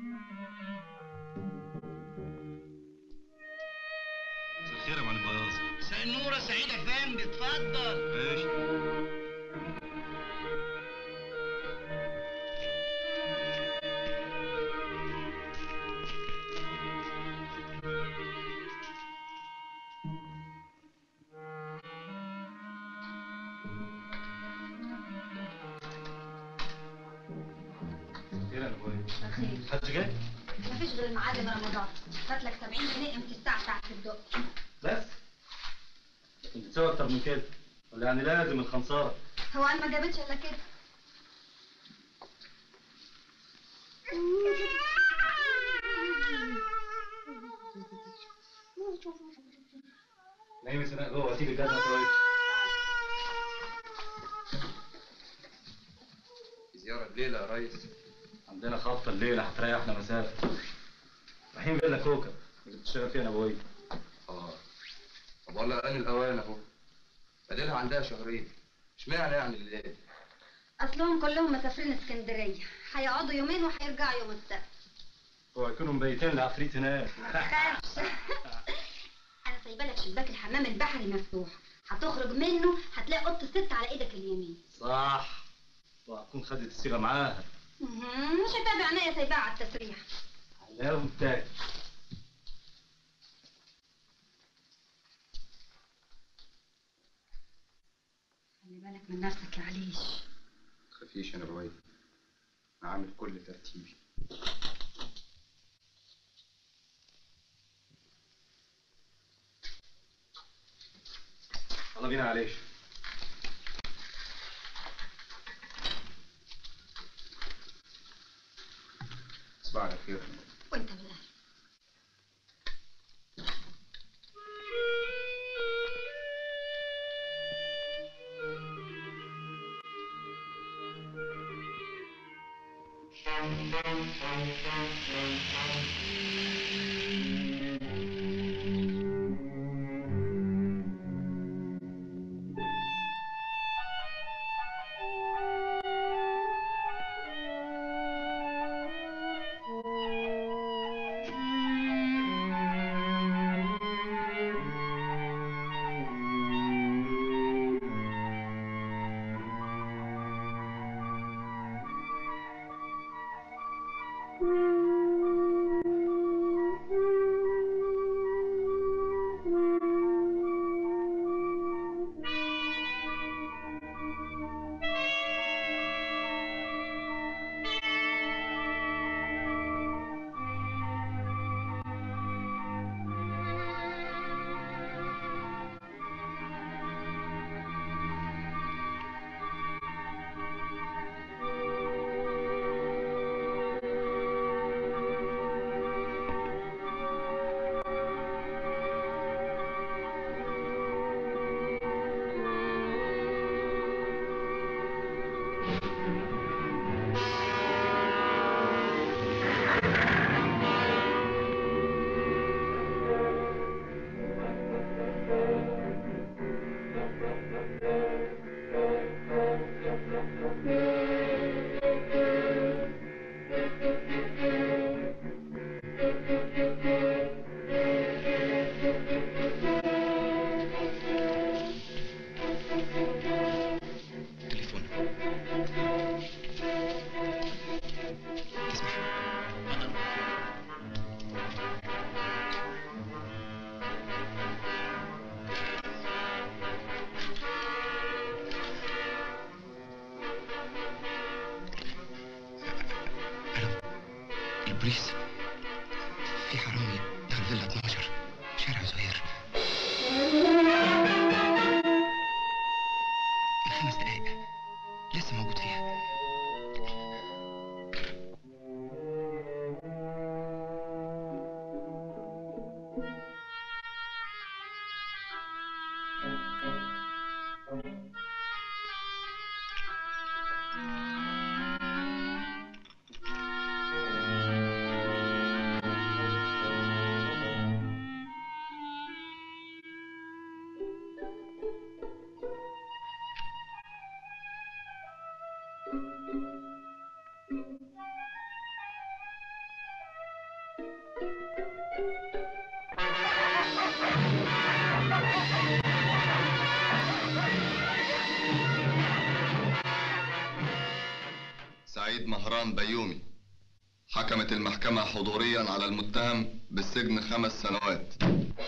مساء الخير يا معلم بياض مساء النور يا سعيد افندي اتفضل ماشي خير يا ابويا خير حد جاي مفيش غير المعلم رمضان هات لك 70 جنيه قيمة الساعة بتاعت الدق بس انت بتسوي اكتر من كده ولا يعني لازم الخنصاره هو قال ما جابتش الا كده نايم سناء جوه هتيجي الجزمه كويس زيارة الليلة يا ريس عندنا خبطه الليله هتريحنا مسافه رايحين فيلا كوكا اللي بتشتغل فيها انا ابويا اه طب والله آن الأوان أهو بديلها عندها شهرين اشمعنى يعني الليل اصلهم كلهم مسافرين اسكندرية هيقعدوا يومين وهيرجعوا يوم السبت هو هيكونوا مبيتين العفريت هناك خافش انا سايبه لك شباك الحمام البحري مفتوح هتخرج منه هتلاقي اوضه الست على ايدك اليمين صح وهتكون خدت الصيغه معاها مهم. مش هتابع عينيا سايباها على التسريح عليهم تاني خلي بالك من نفسك يا عليش تخافيش أنا بوي أنا عامل كل ترتيبي يلا بينا عليش تصبح على خير وانت بالله تليفون تسمح الو البوليس في حرامي دخل فيلا 12 شارع زهير من خمس دقايق لسه موجود فيها سعيد مهران بيومي حكمت المحكمة حضوريا على المتهم بالسجن خمس سنوات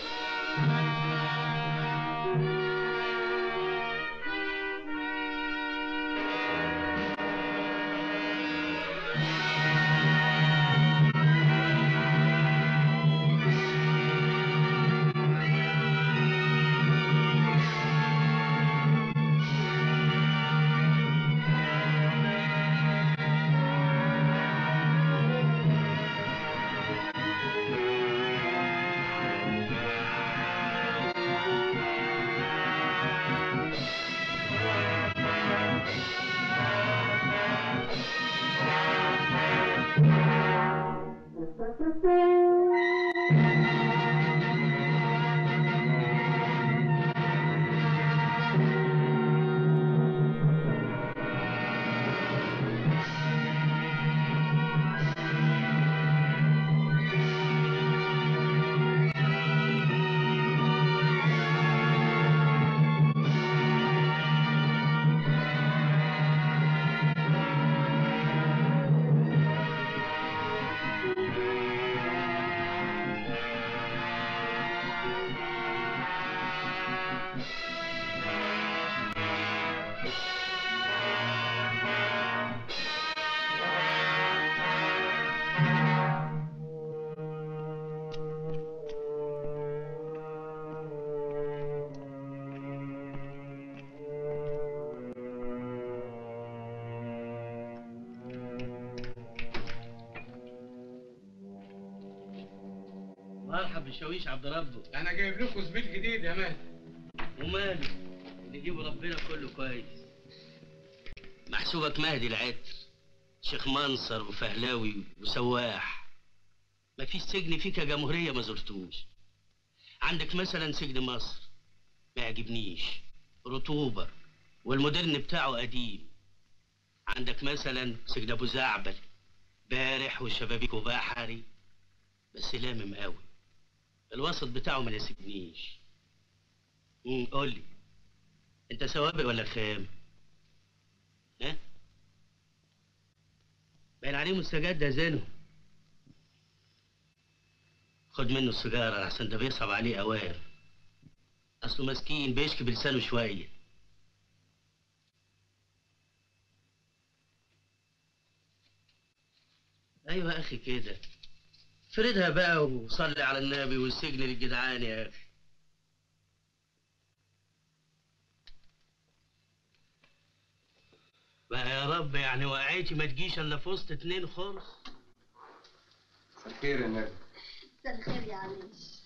مرحب بشاويش عبد ربه انا جايب لكم زبيب جديد يا مهدي وماله نجيب ربنا كله كويس محسوبك مهدي العطر شيخ منصر وفهلاوي وسواح ما فيش سجن فيه كجمهورية ما زرتوش عندك مثلا سجن مصر ما يعجبنيش رطوبة والمودرن بتاعه قديم عندك مثلا سجن ابو زعبل بارح وشبابيكه بحري بس لامم قوي الوسط بتاعه ما يناسبنيش امم قول لي انت سوابق ولا خام ها باين عليه مستجد يا زينو خد منه السيجارة أحسن ده بيصعب عليه أوام أصله مسكين بيشكي بلسانه شوية أيوة يا أخي كده فردها بقى وصلي على النبي والسجن للجدعان يا أخي بقى يا رب يعني وقعتي ما تجيش الا في وسط اتنين خرص مساء الخير يا نجم مساء الخير يا عليش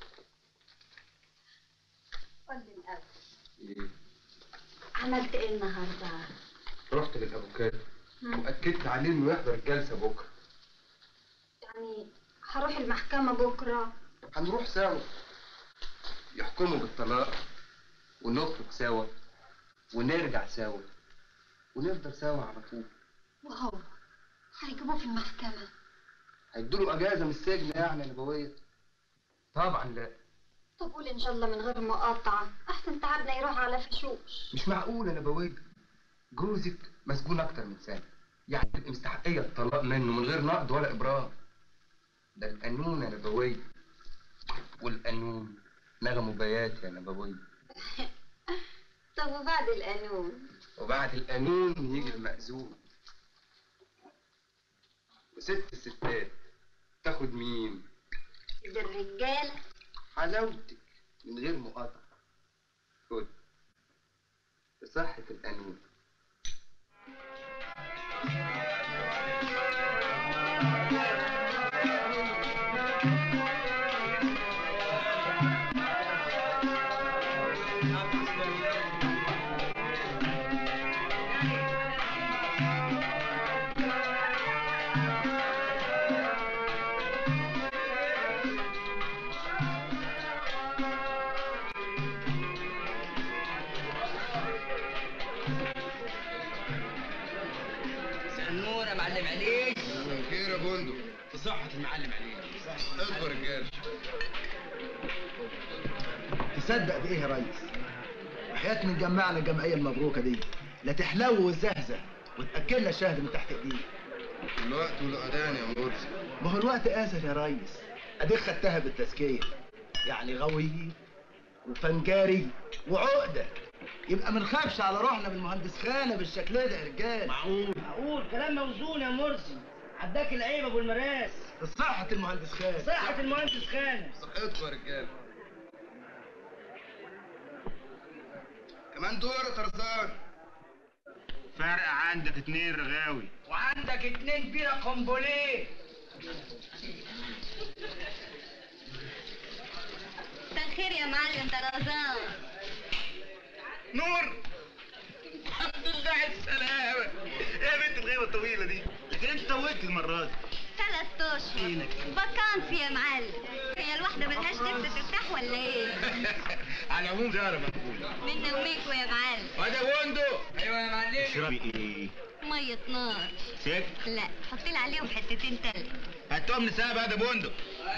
قول لي الأول إيه؟ عملت ايه النهارده؟ رحت للافوكاتو مم. واكدت عليه انه يحضر الجلسه بكره يعني هروح المحكمة بكرة هنروح سوا يحكموا بالطلاق ونخرج سوا ونرجع سوا ونفضل سوا على طول وهو هيجيبوه في المحكمة هيدوله اجازه من السجن يعني يا نبويه طبعا لا طب قول ان شاء الله من غير مقاطعة احسن تعبنا يروح على فشوش مش معقول يا نبويه جوزك مسجون اكتر من سنه يعني تبقى مستحقيه الطلاق منه من غير نقد ولا ابرام ده القانون يا نبويه والقانون نغمه بيات يا نبويه طب وبعد القانون وبعد القانون يجي المأذون وست الستات تاخد مين دي الرجالة حلاوتك من غير مقاطعة خد بصحة القانون راحة المعلم علينا اذكر الجيش تصدق بايه يا ريس وحياة من جمعنا الجمعية المبروكة دي لا تحلو وتزهزه وتأكلنا الشهد من تحت ايديك الوقت والاذان يا مرسي ما هو الوقت آسف يا ريس اديك خدتها بالتزكية يعني غوي وفنجاري وعقدة يبقى ما نخافش على روحنا بالمهندس خانة بالشكل ده يا رجال معقول معقول كلام موزون يا مرسي عداك العيب ابو المراس صحة المهندس خان صحة المهندس خان صحتكم يا رجاله كمان دور يا طرزان فرق عندك اتنين رغاوي وعندك اتنين بيرة قنبليه مساء الخير يا معلم طرزان نور الحمد لله على السلامة ايه يا بنت الغيبة الطويلة دي لكن انت طولت المرة دي ثلاث اشهر فكانسي يا معلم هي الواحدة ملهاش نفس ترتاح ولا ايه؟ على العموم زيارة مقبولة منا وميكوا يا معلم وده بندق ايوه يا معلم اشربي ايه؟ مية نار سك لا حطي لي عليهم حتتين تلج هاتهم نساب هذا بندق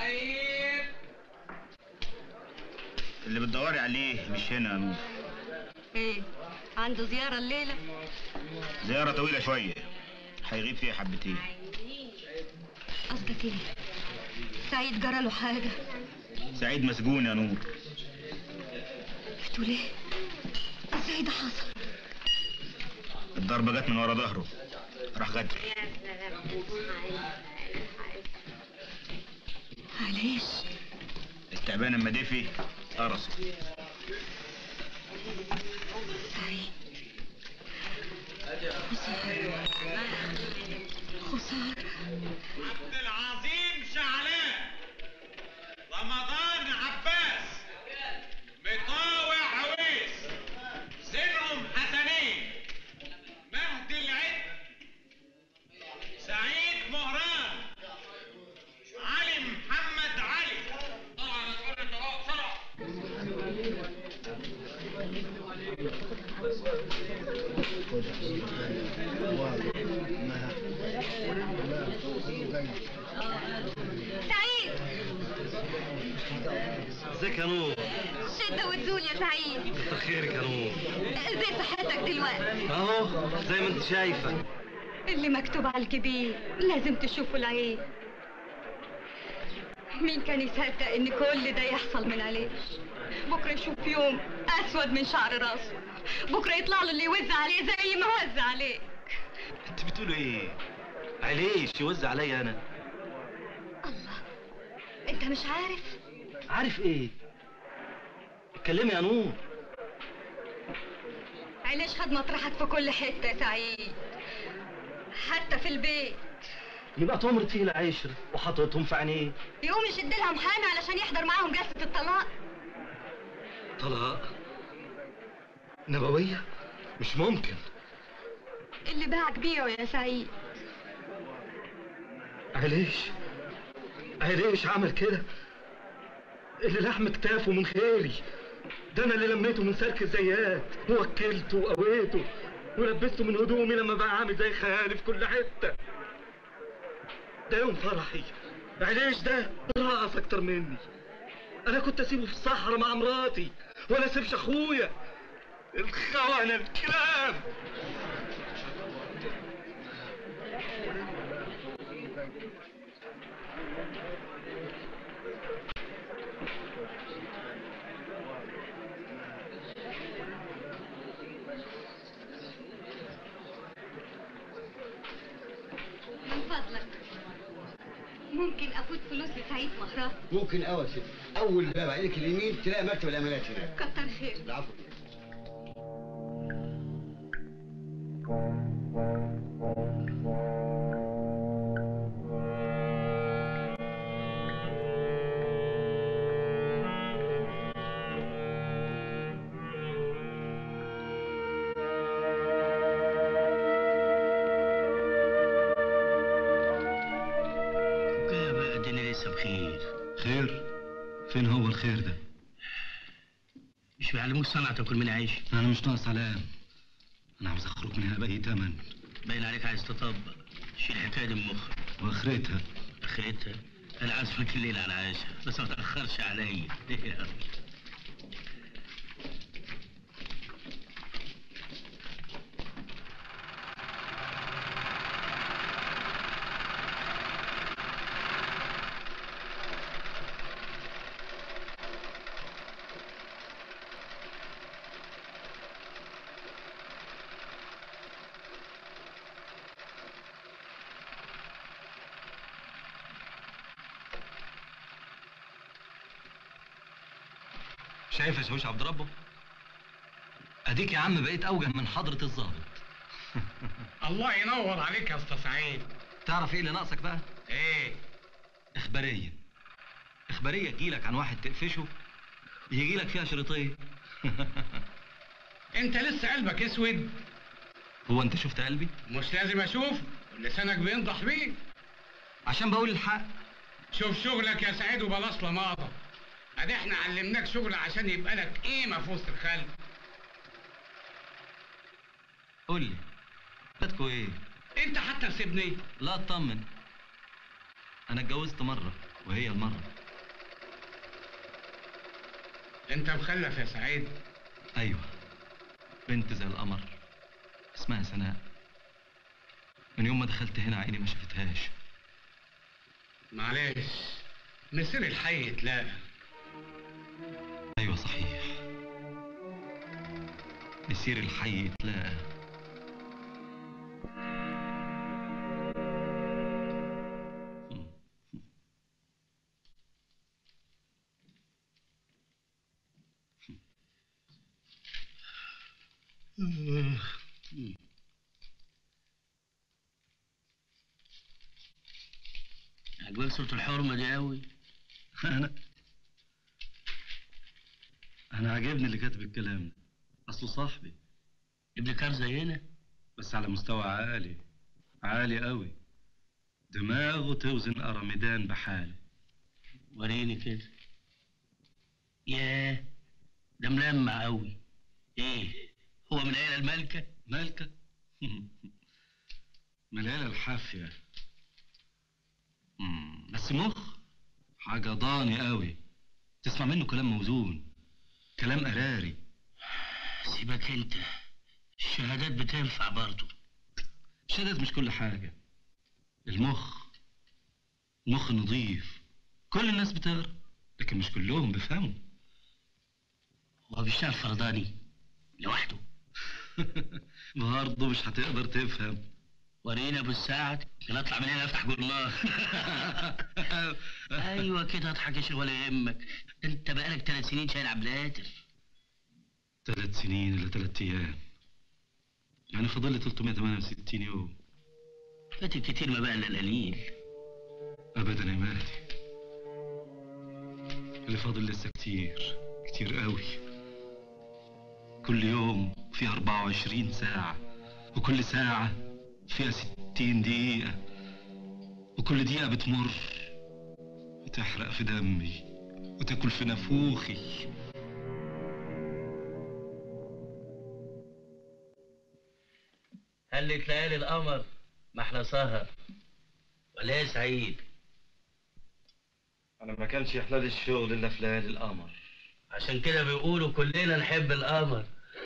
اللي بتدوري عليه مش هنا يا نور ايه عنده زيارة الليلة زيارة طويلة شوية هيغيب فيها حبتين قصدك ايه؟ سعيد جرى له حاجة سعيد مسجون يا نور بتقول ايه؟ ازاي ده حصل؟ الضربة جت من ورا ظهره راح غدر معلش التعبان اما دفي قرصه سعيد خسارة خسارة عبد العظيم شعلان رمضان عباس مطاوع عويس زينهم حسنين مهدي العد سعيد مهران علي محمد علي طبعا كل الطلاق بسرعه سعيد ازيك يا نور شدة وتزول يا سعيد كتر خيرك يا نور ازاي صحتك دلوقتي اهو زي ما انت شايفه اللي مكتوب على الكبير لازم تشوفه العين مين كان يصدق ان كل ده يحصل من عليه بكره يشوف يوم اسود من شعر راسه بكره يطلع له اللي يوزع عليه زي ما وزع عليه انت بتقول ايه عليش يوزع عليا انا الله انت مش عارف عارف ايه اتكلمي يا نور علاش خد مطرحك في كل حته يا سعيد حتى في البيت يبقى تمرت فيه العشر وحطيتهم في عينيه يقوم يشد لها محامي علشان يحضر معاهم جلسه الطلاق طلاق نبوية مش ممكن اللي باعك بيعه يا سعيد عليش عليش عمل كده اللي لحم كتافه من خيري ده انا اللي لميته من سلك الزيات ووكلته وقويته ولبسته من هدومي لما بقى عامل زي خيالي في كل حته ده يوم فرحي عليش ده رقص اكتر مني انا كنت اسيبه في الصحراء مع مراتي ولا اسيبش اخويا الخونه الكلاب من فضلك ممكن افوت فلوس لسعيد مهرات ممكن اه يا ست اول باب عليك اليمين تلاقي مكتب الامانات هناك كتر خير العفو كده بقى الدنيا لسه بخير خير فين هو الخير ده مش بيعلموك صنعة تاكل من عيش انا مش ناقص علام انا عاوز اخرج من هنا باي تمن باين عليك عايز تطبق شيل الحكايه دي من مخك واخرتها اخرتها انا عازمك الليل على العشاء بس ما تاخرش عليا شايف يا شاويش عبد ربه اديك يا عم بقيت اوجه من حضرة الظابط الله ينور عليك يا اسطى سعيد تعرف ايه اللي ناقصك بقى ايه اخباريه اخباريه تجيلك عن واحد تقفشه يجي لك فيها شريطين انت لسه قلبك اسود هو انت شفت قلبي مش لازم اشوف لسانك بينضح بيه عشان بقول الحق شوف شغلك يا سعيد وبلاش لماضة ادي احنا علمناك شغل عشان يبقى لك قيمة في وسط الخلق قول لي بلدكوا ايه انت حتى سيبني لا اطمن انا اتجوزت مره وهي المره انت مخلف يا سعيد ايوه بنت زي القمر اسمها سناء من يوم ما دخلت هنا عيني ما شافتهاش معلش مسير الحي يتلاقى ايوه صحيح مسير الحي يتلاقى عجبك صورة الحرمة دي قوي انا انا عاجبني اللي كاتب الكلام ده اصله صاحبي ابن كار زينا بس على مستوى عالي عالي قوي دماغه توزن ارميدان بحاله وريني كده ياه ده ملمع قوي ايه هو من عيلة الملكة مالكة من العيلة الحافية مم، بس مخ حاجة ضاني قوي تسمع منه كلام موزون كلام قراري سيبك انت الشهادات بتنفع برضه الشهادات مش كل حاجة المخ المخ نظيف كل الناس بتقرا لكن مش كلهم بيفهموا هو بيشتغل فرداني لوحده برضه مش هتقدر تفهم ورينا ابو الساعد كان اطلع من هنا افتح جورنال ايوه كده اضحك يا شيخ ولا يهمك ده انت بقالك ثلاث سنين شايل عبد الهاتف ثلاث سنين إلا ثلاث أيام يعني فاضل لي 368 يوم فات الكتير ما بقى الا القليل أبدا يا مهدي اللي فاضل لسه كتير كتير قوي كل يوم فيه 24 ساعة وكل ساعة فيها 60 دقيقة وكل دقيقة بتمر بتحرق في دمي وتاكل في نافوخي هلت ليالي القمر ما احنا سهر ولا ايه يا سعيد أنا ما كانش يحلى لي الشغل إلا في ليالي القمر عشان كده بيقولوا كلنا نحب القمر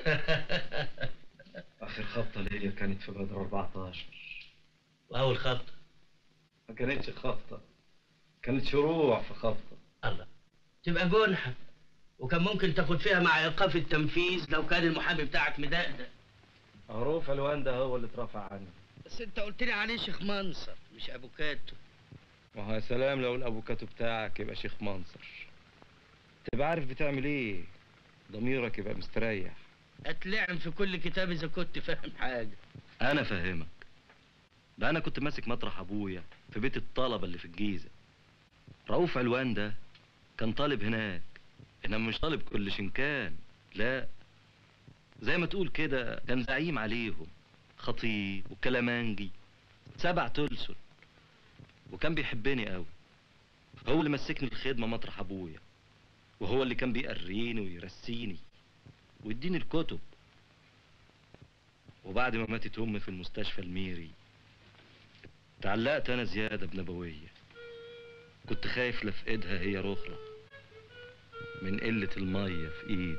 آخر خبطة ليا كانت في بدر 14 واول خبطه ما كانتش خبطة كانت شروع في خبطة الله تبقى جنحه وكان ممكن تاخد فيها مع ايقاف التنفيذ لو كان المحامي بتاعك مدقدق عروف الوان ده هو اللي اترفع عني بس انت قلت لي عليه شيخ منصر مش ابو كاتو ما هو يا سلام لو الافوكاتو بتاعك يبقى شيخ منصر تبقى عارف بتعمل ايه ضميرك يبقى مستريح اتلعن في كل كتاب اذا كنت فاهم حاجه انا فاهمك ده انا كنت ماسك مطرح ابويا في بيت الطلبه اللي في الجيزه رؤوف علوان ده كان طالب هناك انما مش طالب كل شنكان لا زي ما تقول كده كان زعيم عليهم خطيب وكلامانجي سبع تلسل وكان بيحبني قوي هو اللي مسكني الخدمه مطرح ابويا وهو اللي كان بيقريني ويرسيني ويديني الكتب وبعد ما ماتت امي في المستشفى الميري تعلقت انا زياده بنبويه كنت خايف لافقدها هي رخرة من قلة المية في ايدي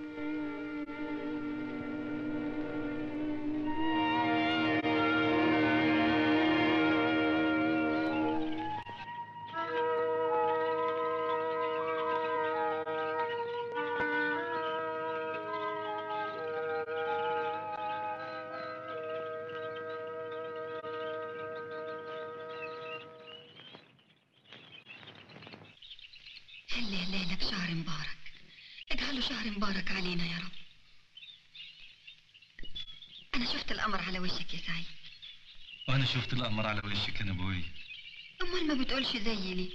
هلا ليلك شهر مبارك اجعله شهر مبارك علينا يا رب أنا شفت القمر على وشك يا سعيد وانا شفت القمر على وشك انا ابوي أمال ما بتقولش زي ليه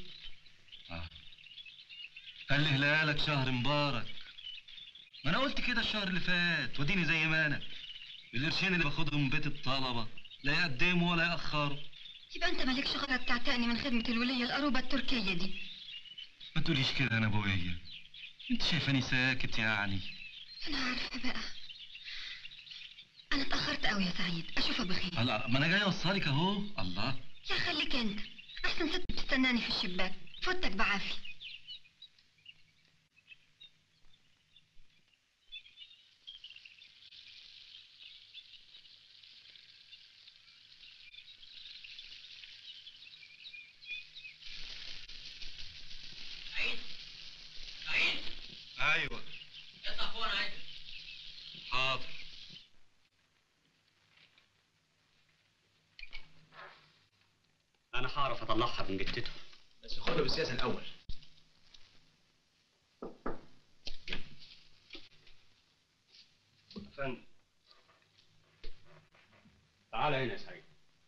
قال لي هلالك شهر مبارك ما انا قلت كده الشهر اللي فات وديني زي ما انا القرشين اللي باخدهم من بيت الطلبة لا يقدموا ولا يأخروا يبقى أنت مالكش غرض تعتقني من خدمة الولية القروبة التركية دي ما تقوليش كده انا ابويا انت شايفاني ساكت يعني أنا عارفة بقى أنا اتأخرت أوي يا سعيد أشوفك بخير هلا ما انا جاي اوصلك اهو الله يا خليك أنت أحسن ست بتستناني في الشباك فوتك بعافية سعيد سعيد ايوه اطلع فوق انا عايزك حاضر انا هعرف اطلعها من جتته بس خدها بالسياسه الاول فندم تعال هنا يا سعيد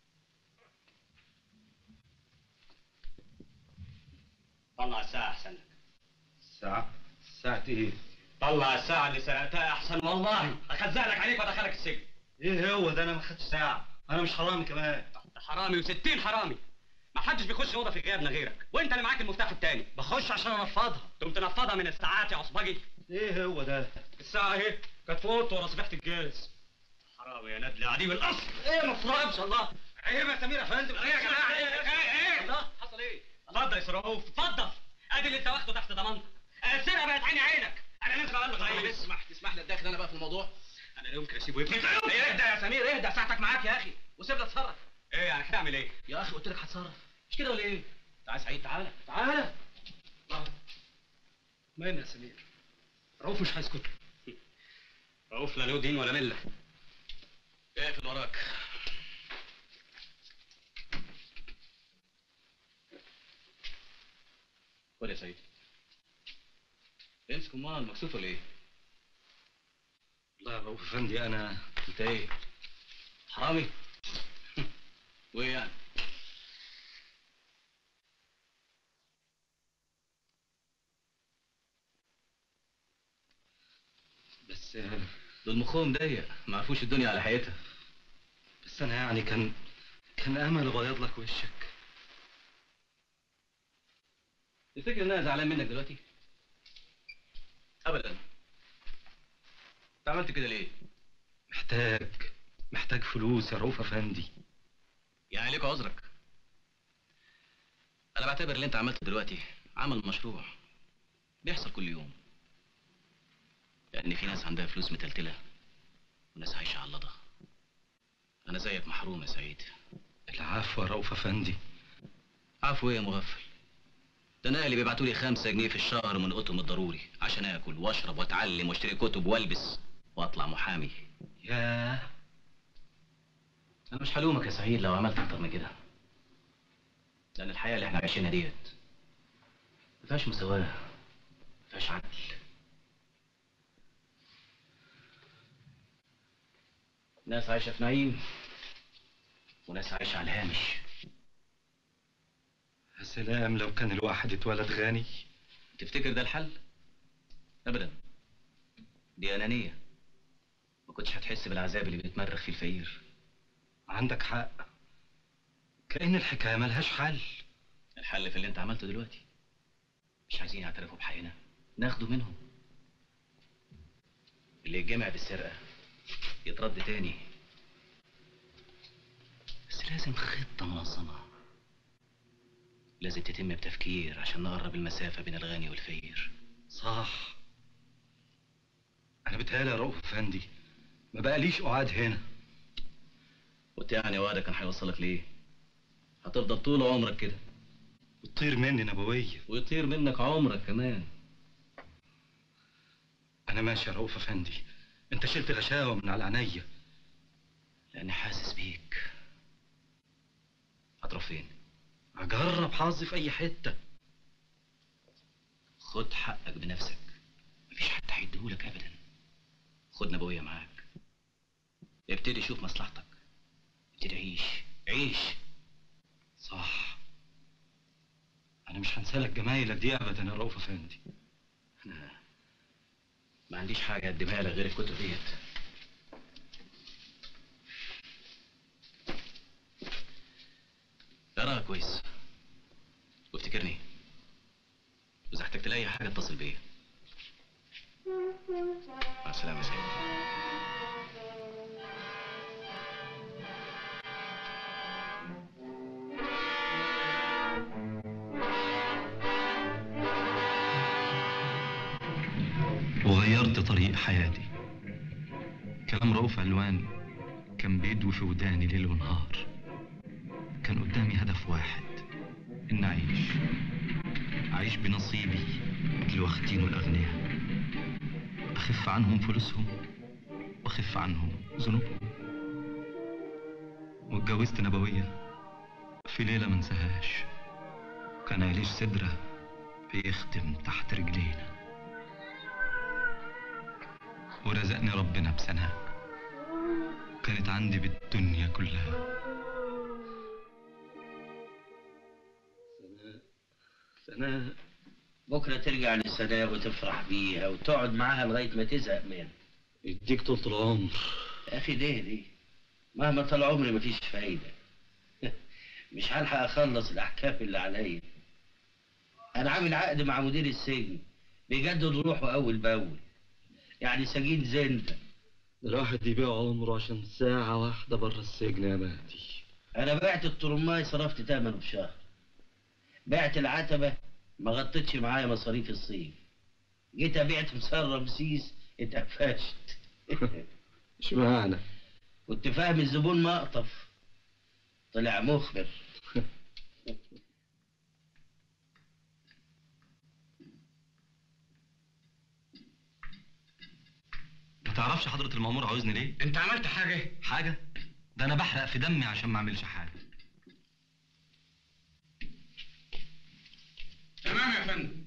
طلع الساعة أحسن لك ساعة ساعة ايه طلع الساعة اللي سرقتها أحسن والله أخزق لك عليك وأدخلك السجن ايه هو ده انا ما خدتش ساعة انا مش حرامي كمان حرامي وستين حرامي ما حدش بيخش أوضة في غيابنا غيرك وأنت اللي معاك المفتاح التاني بخش عشان انفضها تقوم تنفضها من الساعات يا عصبجي ايه هو ده الساعة اهي كانت فوت ورا صبيحة الجاز حرامي يا ندل عديم الأصل ايه ما تفرقش الله عيب يا سمير يا فندم ايه يا جماعة ايه ايه ايه الله حصل ايه اتفضل يا سرعوف اتفضل ادي اللي انت واخده تحت ضمانتك السرقة بقت عيني عينك انا لازم اقول لك طيب اسمح تسمح لي اتدخل انا بقى في الموضوع انا لا يمكن اسيبه يفلت ايه اهدى يا سمير اهدى ساعتك معاك يا اخي وسيبني اتصرف ايه يعني هتعمل ايه يا اخي قلت لك هتصرف مش كده ولا ايه تعال سعيد تعالى تعالى مين يا سمير رؤوف مش هيسكت رؤوف لا له دين ولا مله اقفل وراك خد يا سعيد امسك امال مكسوف ولا ايه؟ لا يا رؤوف افندي انا انت ايه؟ حرامي؟ وايه يعني؟ بس دول مخهم ضيق ما عرفوش الدنيا على حقيقتها بس انا يعني كان كان امل ابيض لك وشك تفتكر ان انا زعلان منك دلوقتي؟ ابدا انت عملت كده ليه؟ محتاج محتاج فلوس يا رؤوف افندي يعني ليك عذرك انا بعتبر اللي انت عملته دلوقتي عمل مشروع بيحصل كل يوم لان في ناس عندها فلوس متلتله وناس عايشه على اللضا انا زيك محروم يا سعيد العفو يا رؤوف افندي عفو ايه يا مغفل ده انا اللي بيبعتوا لي خمسة جنيه في الشهر من قطم الضروري عشان اكل واشرب واتعلم واشتري كتب والبس واطلع محامي ياه انا مش هلومك يا سعيد لو عملت اكتر من كده لان الحياه اللي احنا عايشينها ديت ما فيهاش مساواه ما فيهاش عدل ناس عايشه في نعيم وناس عايشه على الهامش يا سلام لو كان الواحد اتولد غني تفتكر ده الحل ابدا دي انانيه ما كنتش هتحس بالعذاب اللي بيتمرغ فيه الفقير عندك حق كأن الحكاية ملهاش حل الحل في اللي انت عملته دلوقتي مش عايزين يعترفوا بحقنا ناخده منهم اللي يتجمع بالسرقة يترد تاني بس لازم خطة منظمة لازم تتم بتفكير عشان نقرب المسافة بين الغني والفقير صح انا بتهيألي يا رؤوف افندي ما بقاليش قعاد هنا وانت يعني وعدك كان هيوصلك ليه؟ هتفضل طول عمرك كده وتطير مني نبوية ويطير منك عمرك كمان انا ماشي يا رؤوف افندي انت شلت غشاوة من على عينيا لاني حاسس بيك هتروح فين؟ اجرب حظي في اي حتة خد حقك بنفسك مفيش حد هيديهولك ابدا خد نبوية معاك ابتدي شوف مصلحتك ابتدي عيش عيش صح انا مش هنسالك جمايلك دي ابدا يا رؤوف افندي ما عنديش حاجة اقدمها لك غير الكتب ديت اقراها كويس وافتكرني واذا احتجت لاي حاجة اتصل بيا مع السلامة يا سيدي وغيرت طريق حياتي كلام رؤوف علوان كان بيدوي في وداني ليل ونهار كان قدامي هدف واحد إن أعيش أعيش بنصيبي اللي واخدينه الأغنياء أخف عنهم فلوسهم وأخف عنهم ذنوبهم واتجوزت نبوية في ليلة منساهاش كان عيليش سدرة بيختم تحت رجلينا ورزقني ربنا بسناء كانت عندي بالدنيا كلها سناء سناء بكرة ترجع للسناء وتفرح بيها وتقعد معاها لغاية ما تزهق منها يديك طول العمر يا أخي ليه ليه؟ مهما طال عمري مفيش فايدة مش هلحق أخلص الأحكام اللي عليا أنا عامل عقد مع مدير السجن بيجدد روحه أول بأول يعني سجين زندة الواحد يبيع عمره عشان ساعة واحدة بره السجن يا مهدي أنا بعت الطرماي صرفت تمنه بشهر بعت العتبة ما غطتش معايا مصاريف الصيف جيت أبيع تمثال رمسيس اتقفشت اشمعنى كنت فاهم الزبون مقطف طلع مخبر ما تعرفش حضرة المأمور عاوزني ليه؟ انت عملت حاجه حاجة؟ ده أنا بحرق في دمي عشان ما أعملش حاجة تمام يا فندم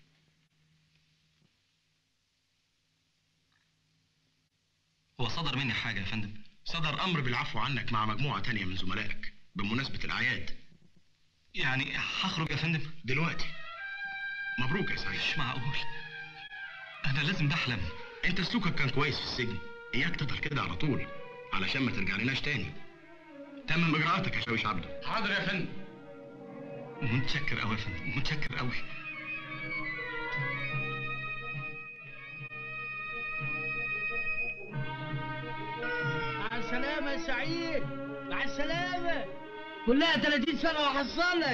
هو صدر مني حاجة يا فندم صدر امر بالعفو عنك مع مجموعه تانية من زملائك بمناسبه الاعياد يعني هخرج يا فندم دلوقتي مبروك يا سعيد مش معقول أنا لازم بحلم انت سلوكك كان كويس في السجن اياك تفضل كده على طول علشان ما ترجع لناش تاني تمم اجراءاتك يا شاويش عبده حاضر يا فندم متشكر أوي يا فندم متشكر أوي مع السلامة يا سعيد مع السلامة كلها 30 سنة وحصلك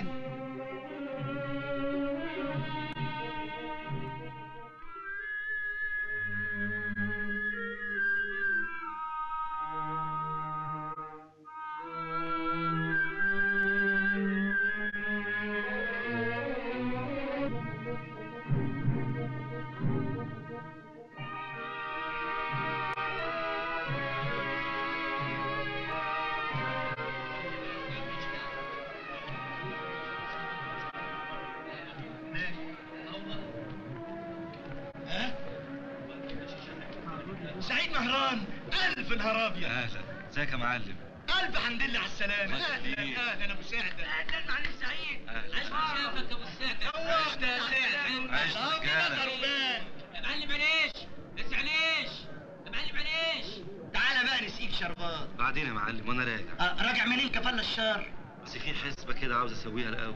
سعيد مهران الف نهار ابيض أهلا ازيك يا معلم الف حمد لله على السلامه الله اهلا يخليك. اهلا ابو سعده اهلا معلم سعيد أهلا. شافك يا ابو سعده دوخت يا سعد عايش أهو رجالة. كده رومان يا معلم عليش لسه عليش يا معلم عليش تعالى بقى نسقيك شربات بعدين يا معلم وأنا راجع آه، راجع منين كفل الشر بس في حسبة كده عاوز أسويها الأول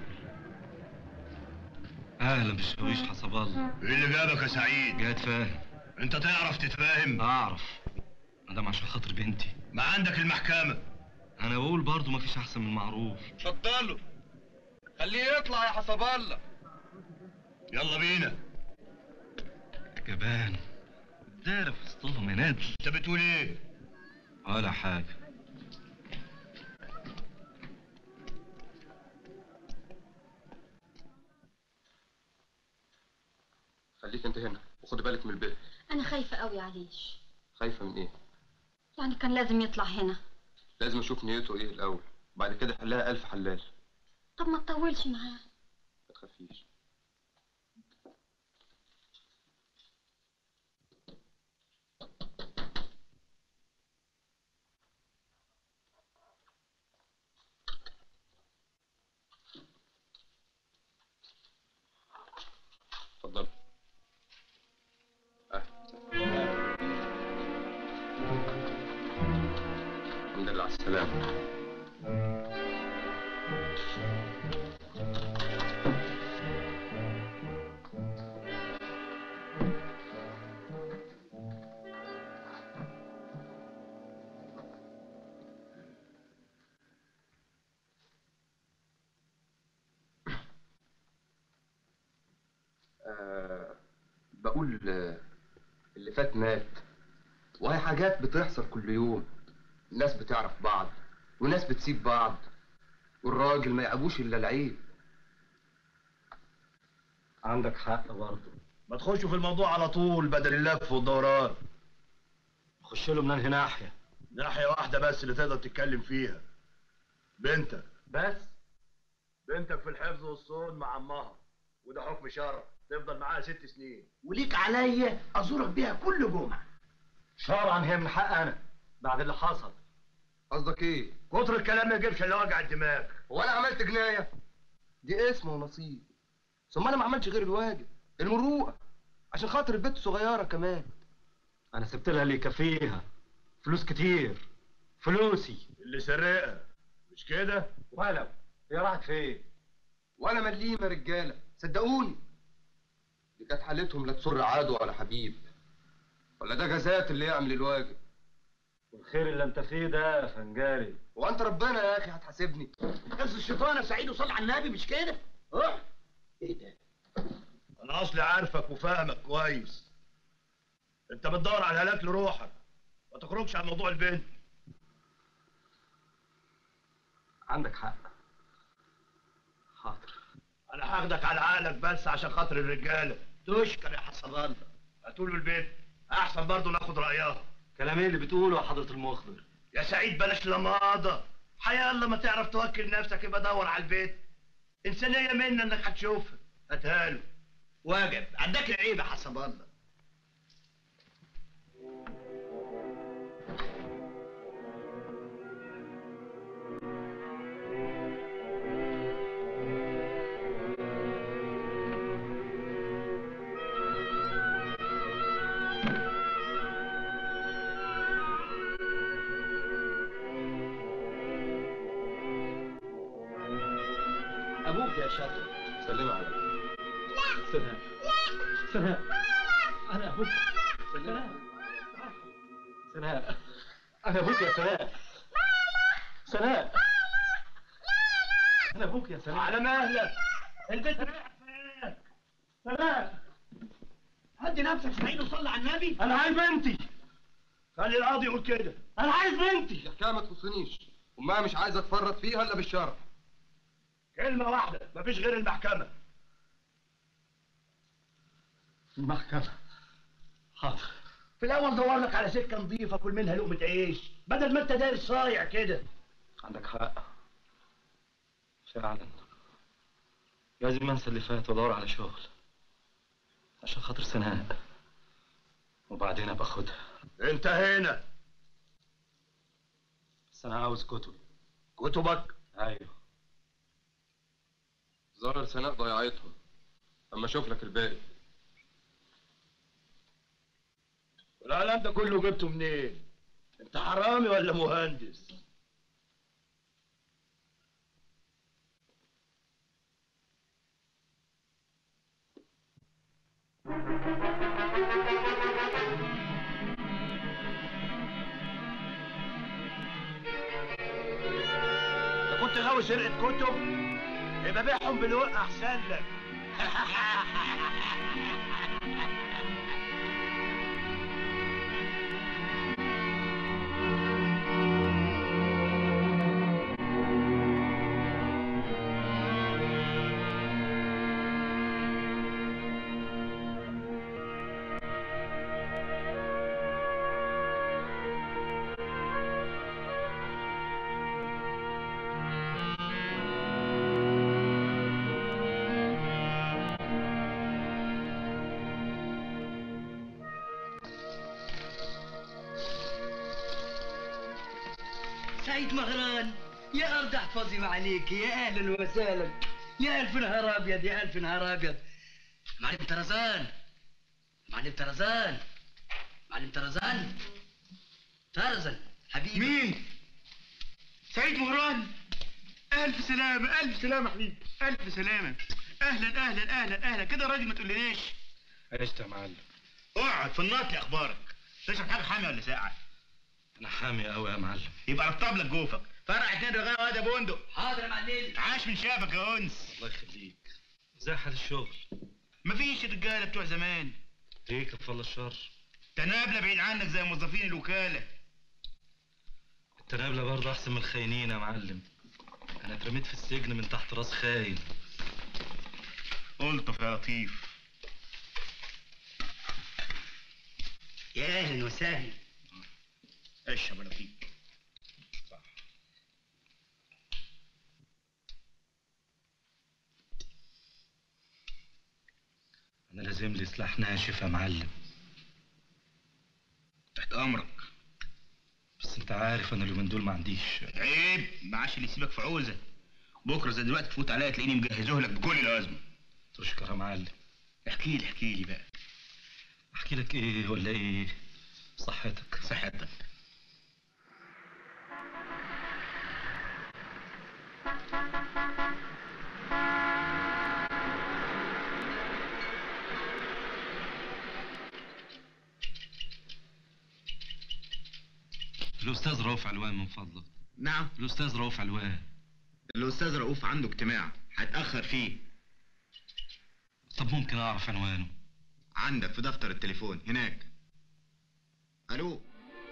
أهلا بالشاويش حسب الله ايه اللي جابك يا سعيد جات فاهم انت تعرف تتفاهم أعرف مدام عشان خاطر بنتي ما عندك المحكمه أنا بقول برضو مفيش أحسن من المعروف اتفضلوا خليه يطلع يا حسب الله يلا بينا جبان دار في وسطهم يا نادل انت بتقول ايه ولا حاجة خليك انت هنا وخد بالك من البيت انا خايفه قوي عليش خايفه من ايه يعني كان لازم يطلع هنا لازم اشوف نيته ايه الاول بعد كده حلها الف حلال طب ما تطولش معاه ما تخافيش اتفضل اه الحمد لله على السلامة آه، بقول آه، اللي فات مات وهي حاجات بتحصل كل يوم الناس بتعرف بعض وناس بتسيب بعض والراجل ما يعبوش الا العيب عندك حق برضه ما تخشوا في الموضوع على طول بدل اللف والدوران خش له من انهي ناحيه ناحيه واحده بس اللي تقدر تتكلم فيها بنتك بس بنتك في الحفظ والصون مع امها وده حكم شرع تفضل معاها ست سنين وليك عليا ازورك بيها كل جمعه شرعا هي من حق انا بعد اللي حصل قصدك ايه كتر الكلام ما يجيبش الا وجع الدماغ هو انا عملت جنايه دي اسم ونصيب ثم انا ما عملتش غير الواجب المروءه عشان خاطر البنت الصغيره كمان انا سبت لها اللي يكفيها فلوس كتير فلوسي اللي سرقها مش كده ولو هي راحت فين ولا مليمه رجاله صدقوني دي كانت حالتهم لا تسر عدو ولا حبيب ولا ده جزات اللي يعمل الواجب والخير اللي انت فيه ده يا فنجاري هو انت ربنا يا اخي هتحاسبني بس الشيطان يا سعيد وصل على النبي مش كده اه ايه ده انا اصلي عارفك وفاهمك كويس انت بتدور على هلاك لروحك ما تخرجش عن موضوع البنت عندك حق حاضر انا هاخدك على عقلك بس عشان خاطر الرجاله تشكر يا حسن الله هتقولوا البنت احسن برضه ناخد رايها كلام ايه اللي بتقوله يا حضره المخبر يا سعيد بلاش لماضه حيا الله ما تعرف توكل نفسك يبقى دور على البيت انسانيه منا انك هتشوفها هاتها له واجب عندك العيب يا حسب الله ابوك يا شاطر سلم عليك سناء سناء انا ابوك سناء سناء انا ابوك يا سناء سناء انا ابوك يا سناء على مهلك البيت رايح فين سناء هدي نفسك سعيد وصلي على النبي انا عايز بنتي خلي القاضي يقول كده انا عايز بنتي الحكايه ما تخصنيش امها مش عايزه اتفرط فيها الا بالشرع كلمه واحده مفيش غير المحكمه المحكمه حاضر في الاول دور لك على سكه نظيفه كل منها لقمه عيش بدل ما انت داير صايع كده عندك حق فعلا لازم انسى اللي فات وادور على شغل عشان خاطر سناء وبعدين ابقى اخدها انت هنا بس انا عاوز كتب كتبك ايوه ظاهر سناء ضيعتهم اما اشوف لك الباقي والقلم ده كله جبته منين انت حرامي ولا مهندس انت كنت غاوي سرقه كتب يبقى بيعهم بالورق احسن لك سعيد مهران يا ارض احفظي ما عليك يا اهلا وسهلا يا الف نهار ابيض يا الف نهار ابيض معلم طرزان معلم طرزان معلم طرزان طرزان حبيبي مين؟ سعيد مهران ألف سلامة ألف سلامة حبيبي ألف سلامة أهلا أهلا أهلا أهلا كده راجل ما تقولناش عشت يا معلم اقعد في الناطي أخبارك تشرب حاجة حامية ولا ساقعة؟ انا حامي قوي يا معلم يبقى رطب لك جوفك فرع اتنين رغاية وهذا بندق حاضر يا معلم عاش من شافك يا أنس الله يخليك ازاي حال الشغل مفيش رجالة بتوع زمان ليه كفى الله الشر تنابلة بعيد عنك زي موظفين الوكالة التنابلة برضه احسن من الخاينين يا معلم انا اترميت في السجن من تحت راس خاين ألطف يا لطيف يا اهلا وسهلا اشرب يا لطيف انا لازم لي سلاح ناشف يا معلم تحت أمرك بس انت عارف انا اليومين دول ما عنديش عيب معاش اللي يسيبك في عوزة بكرة زي دلوقتي تفوت عليا تلاقيني مجهزه لك بكل لازمة تشكر يا معلم احكي لي احكي لي بقى احكي لك ايه ولا ايه صحتك صحتك الاستاذ رؤوف علوان من فضلك نعم الاستاذ رؤوف علوان الأستاذ رؤوف عنده اجتماع هتأخر فيه طب ممكن اعرف عنوانه عندك في دفتر التليفون هناك ألو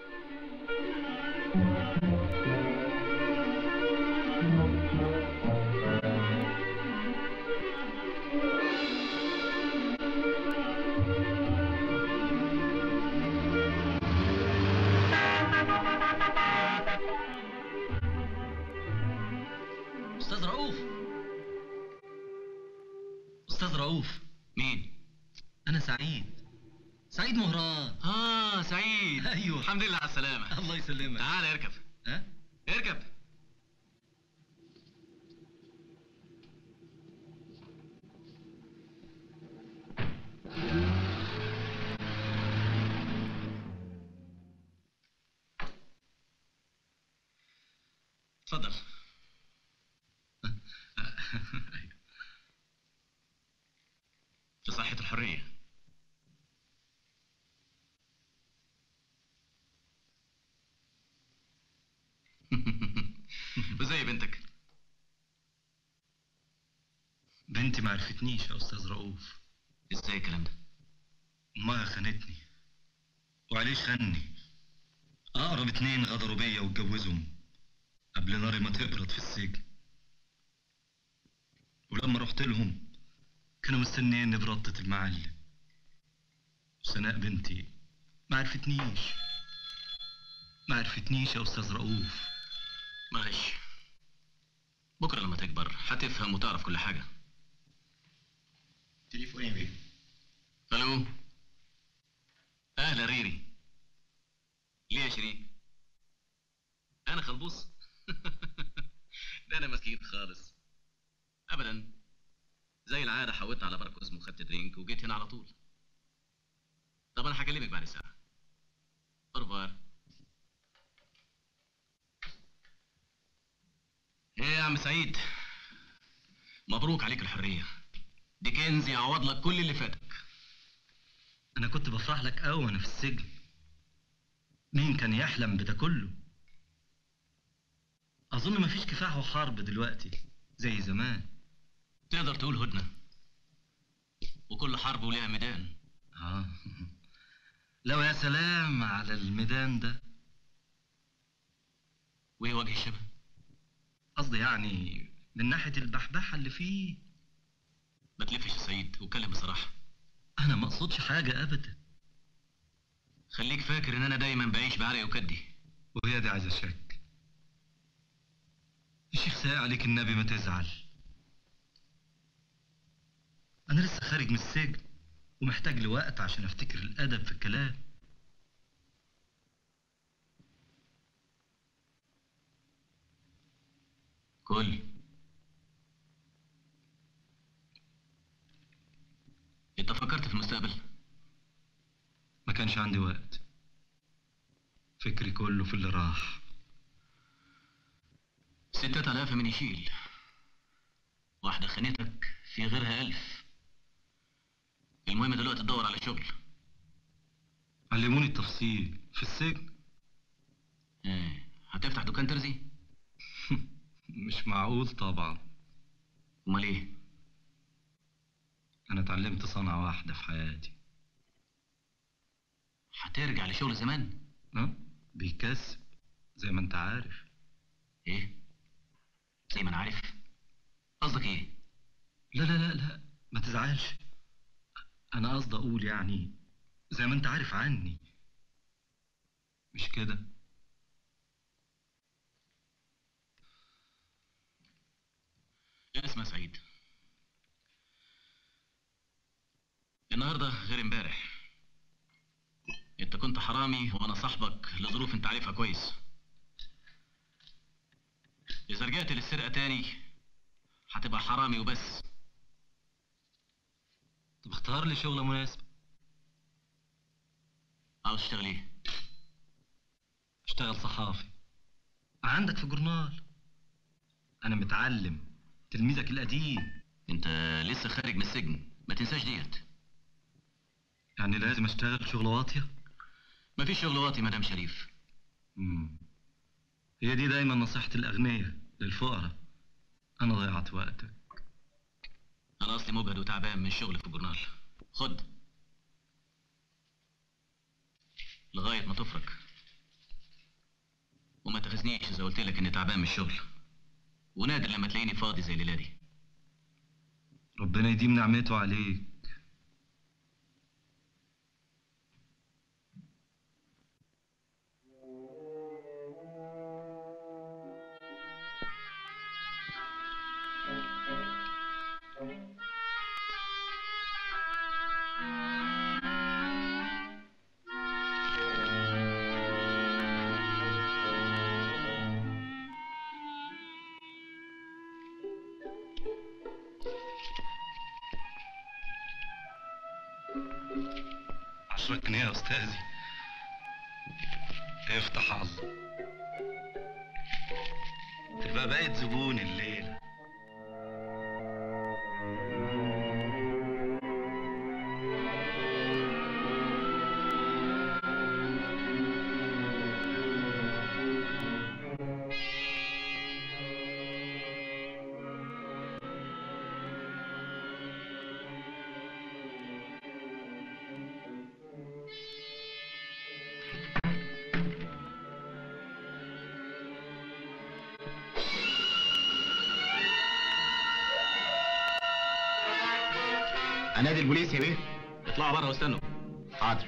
استاذ رؤوف استاذ رؤوف مين؟ انا سعيد سعيد مهران اه سعيد ايوه الحمد لله على السلامة الله يسلمك تعال اركب ها اركب اتفضل في صحة الحرية وزي بنتك بنتي ما عرفتنيش يا استاذ رؤوف ازاي الكلام ده امها خانتني وعليه خني اقرب اتنين غدروا بيا واتجوزهم قبل ناري ما تبرد في السجن ولما رحت لهم كانوا مستنيني بربطة المعلم وسناء بنتي ما عرفتنيش ما عرفتنيش يا استاذ رؤوف معلش بكرة لما تكبر هتفهم وتعرف كل حاجة تليفوني بيه الو اهلا ريري ليه يا شيرين انا خلبوص ده انا مسكين خالص ابدا زي العاده حودت على باركوزم وخدت درينك وجيت هنا على طول طب انا هكلمك بعد ساعه اورفوار ايه يا عم سعيد مبروك عليك الحريه دي كنز يعوض لك كل اللي فاتك انا كنت بفرح لك قوي وانا في السجن مين كان يحلم بده كله اظن مفيش كفاح وحرب دلوقتي زي زمان تقدر تقول هدنة وكل حرب وليها ميدان اه لو يا سلام على الميدان ده وايه وجه الشبه قصدي يعني من ناحية البحبحة اللي فيه ما تلفش يا سيد واتكلم بصراحة أنا ما أقصدش حاجة أبدا خليك فاكر ان انا دايما بعيش بعرق وكدي وهي دي عايزة شك الشيخ ساقي عليك النبي ما تزعل أنا لسه خارج من السجن ومحتاج لوقت عشان أفتكر الأدب في الكلام كل انت فكرت في المستقبل ما كانش عندي وقت فكري كله في اللي راح ستة آلاف من يشيل واحدة خانتك في غيرها ألف المهم دلوقتي تدور على شغل علموني التفصيل في السجن ايه هتفتح دكان ترزي مش معقول طبعا امال ايه أنا اتعلمت صنعة واحدة في حياتي هترجع لشغل زمان ها بيكسب زي ما انت عارف ايه زي ما انا عارف قصدك ايه لا لا لا لا ما تزعلش انا قصدي اقول يعني زي ما انت عارف عني مش كده اسمع سعيد النهارده غير امبارح انت كنت حرامي وانا صاحبك لظروف انت عارفها كويس اذا رجعت للسرقه تاني هتبقى حرامي وبس طب اختار لي شغلة مناسبة عاوز تشتغل ايه اشتغل صحافي عندك في جورنال انا متعلم تلميذك القديم انت لسه خارج من السجن ما تنساش ديت يعني لازم اشتغل شغل واطية مفيش شغل واطي مدام شريف مم. هي دي دايما نصيحة الأغنياء للفقراء أنا ضيعت وقتك انا اصلي مجهد وتعبان من الشغل في الجورنال خد لغايه ما تفرج وما تاخذنيش اذا قلت لك اني تعبان من الشغل ونادر لما تلاقيني فاضي زي الليله دي ربنا يديم نعمته عليك عشرة جنيه يا أستاذي افتح الله تبقى بقيت زبون الليلة انادي البوليس يا بيه اطلعوا بره واستنوا حاضر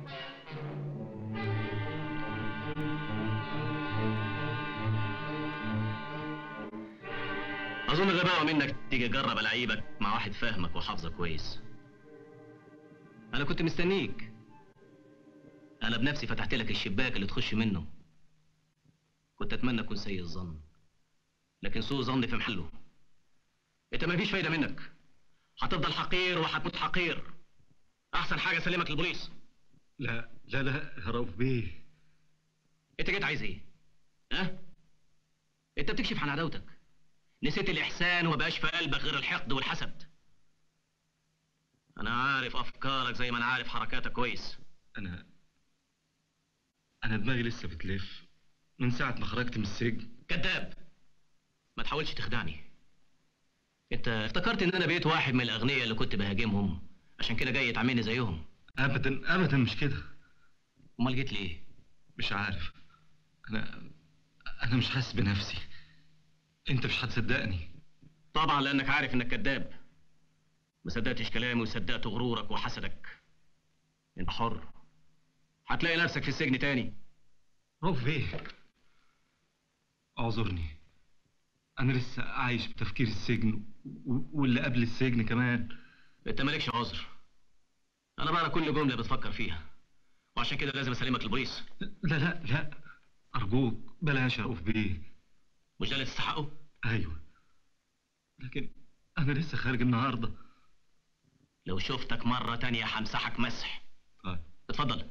اظن غباوه منك تيجي تجرب العيبك مع واحد فاهمك وحافظك كويس انا كنت مستنيك انا بنفسي فتحت لك الشباك اللي تخش منه كنت اتمنى اكون سيء الظن لكن سوء ظني في محله انت ما فيش فايده منك هتفضل حقير وهتموت حقير احسن حاجه اسلمك للبوليس لا لا لا يا رؤوف بيه انت جيت عايز ايه ها انت بتكشف عن عداوتك نسيت الاحسان ومبقاش في قلبك غير الحقد والحسد انا عارف افكارك زي ما انا عارف حركاتك كويس أنا أنا دماغي لسه بتلف من ساعة ما خرجت من السجن كذاب ما تحاولش تخدعني انت افتكرت ان انا بقيت واحد من الاغنياء اللي كنت بهاجمهم عشان كده جاي تعملني زيهم ابدا ابدا مش كده امال جيت ليه مش عارف انا انا مش حاسس بنفسي انت مش هتصدقني طبعا لانك عارف انك كذاب ما صدقتش كلامي وصدقت غرورك وحسدك انت حر هتلاقي نفسك في السجن تاني رؤوف بيه اعذرني انا لسه عايش بتفكير السجن و- واللي قبل السجن كمان انت مالكش عذر انا بقرا كل جمله بتفكر فيها وعشان كده لازم اسلمك البوليس لا لا لا ارجوك بلاش يا رؤوف بيه مش ده اللي تستحقه ايوه لكن انا لسه خارج النهارده لو شفتك مره تانية همسحك مسح طيب اتفضل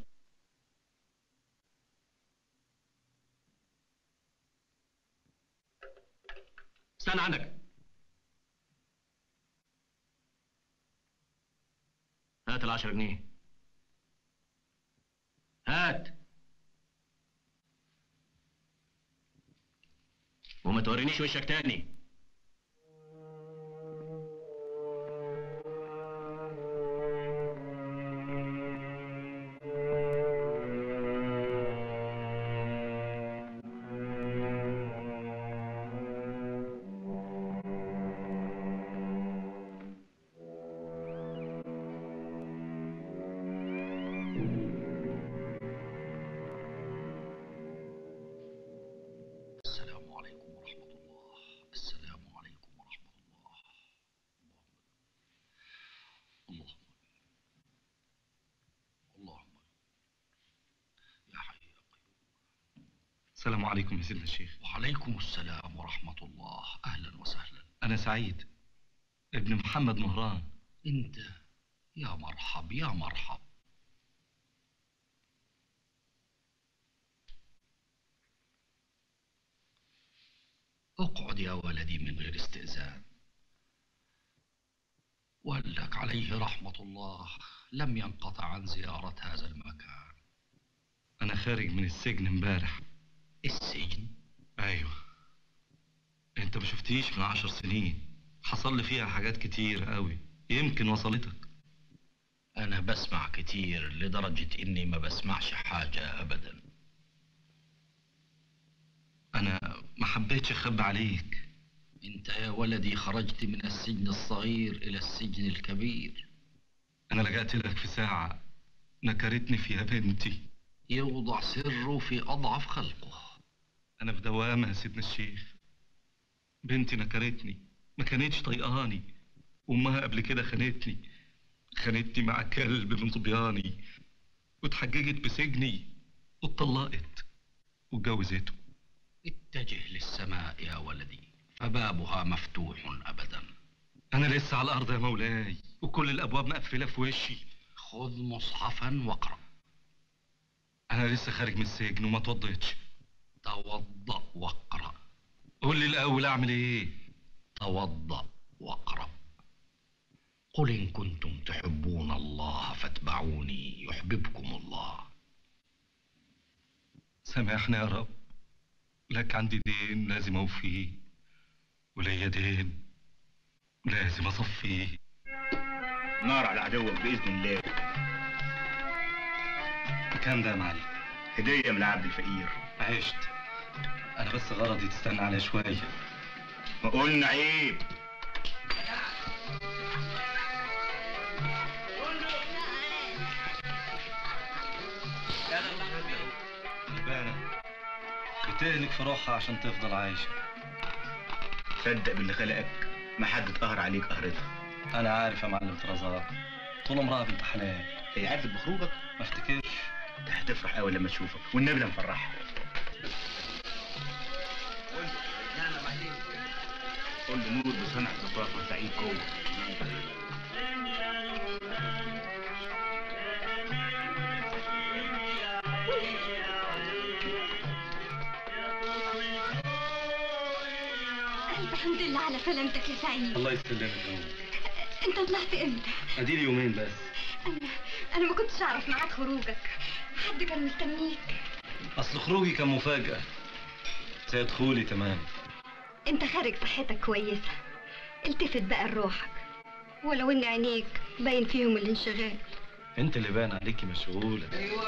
استنى عندك هات العشرة جنيه هات وما تورينيش وشك تاني السلام عليكم ورحمة الله السلام عليكم ورحمة الله اللهم اللهم يا حي يا قيوم السلام عليكم يا سيدنا الشيخ وعليكم السلام ورحمة الله أهلا وسهلا انا سعيد ابن محمد مهران أنت يا مرحب يا مرحب اقعد يا ولدي من غير استئذان والدك عليه رحمة الله لم ينقطع عن زيارة هذا المكان انا خارج من السجن امبارح السجن ايوه انت ما شفتيش من عشر سنين حصل لي فيها حاجات كتير قوي يمكن وصلتك أنا بسمع كتير لدرجة إني ما بسمعش حاجة أبدا انا ما حبيتش اخبي عليك أنت يا ولدي خرجت من السجن الصغير إلى السجن الكبير انا لجأت لك في ساعة نكرتني فيها بنتي يوضع سره في أضعف خلقه انا في دوامة يا سيدنا الشيخ بنتي نكرتني ما كانتش طيقاني وامها قبل كده خانتني خانتني مع كلب من صبياني واتحججت بسجني واتطلقت واتجوزته اتجه للسماء يا ولدي فبابها مفتوح أبدا انا لسه على الارض يا مولاي وكل الابواب مقفله في وشي خذ مصحفا واقرأ انا لسه خارج من السجن وما اتوضيتش توضأ واقرأ قول لي الاول اعمل ايه توضأ واقرأ قل إن كنتم تحبون الله فاتبعوني يحببكم الله سامحني يا رب لك عندي دين لازم اوفيه وليا دين لازم اصفيه نار على عدوك باذن الله كام ده يا معلم هديه من عبد الفقير عشت انا بس غرضي تستنى عليا شويه ما قلنا عيب غلبانة بتهلك في روحها عشان تفضل عايشة صدق باللي خلقك ما حد اتقهر عليك قهرتها أنا عارف يا معلم طرزان طول عمرها بنت حلال هي عرفت بخروجك ما افتكرش انت هتفرح قوي لما تشوفك والنبي ده مفرحها قول له نور بصنع الرصاص سعيد جوه ألف حمد لله على سلامتك يا سعيد الله يسلمك يا أم. أنت طلعت إمتى؟ اديلي يومين بس أنا أنا ما كنتش أعرف ميعاد خروجك حد كان مستنيك اصل خروجي كان مفاجأة زي دخولي تمام أنت خارج صحتك كويسة التفت بقى لروحك ولو ان عينيك باين فيهم الانشغال انت اللي باين عليكي مشغوله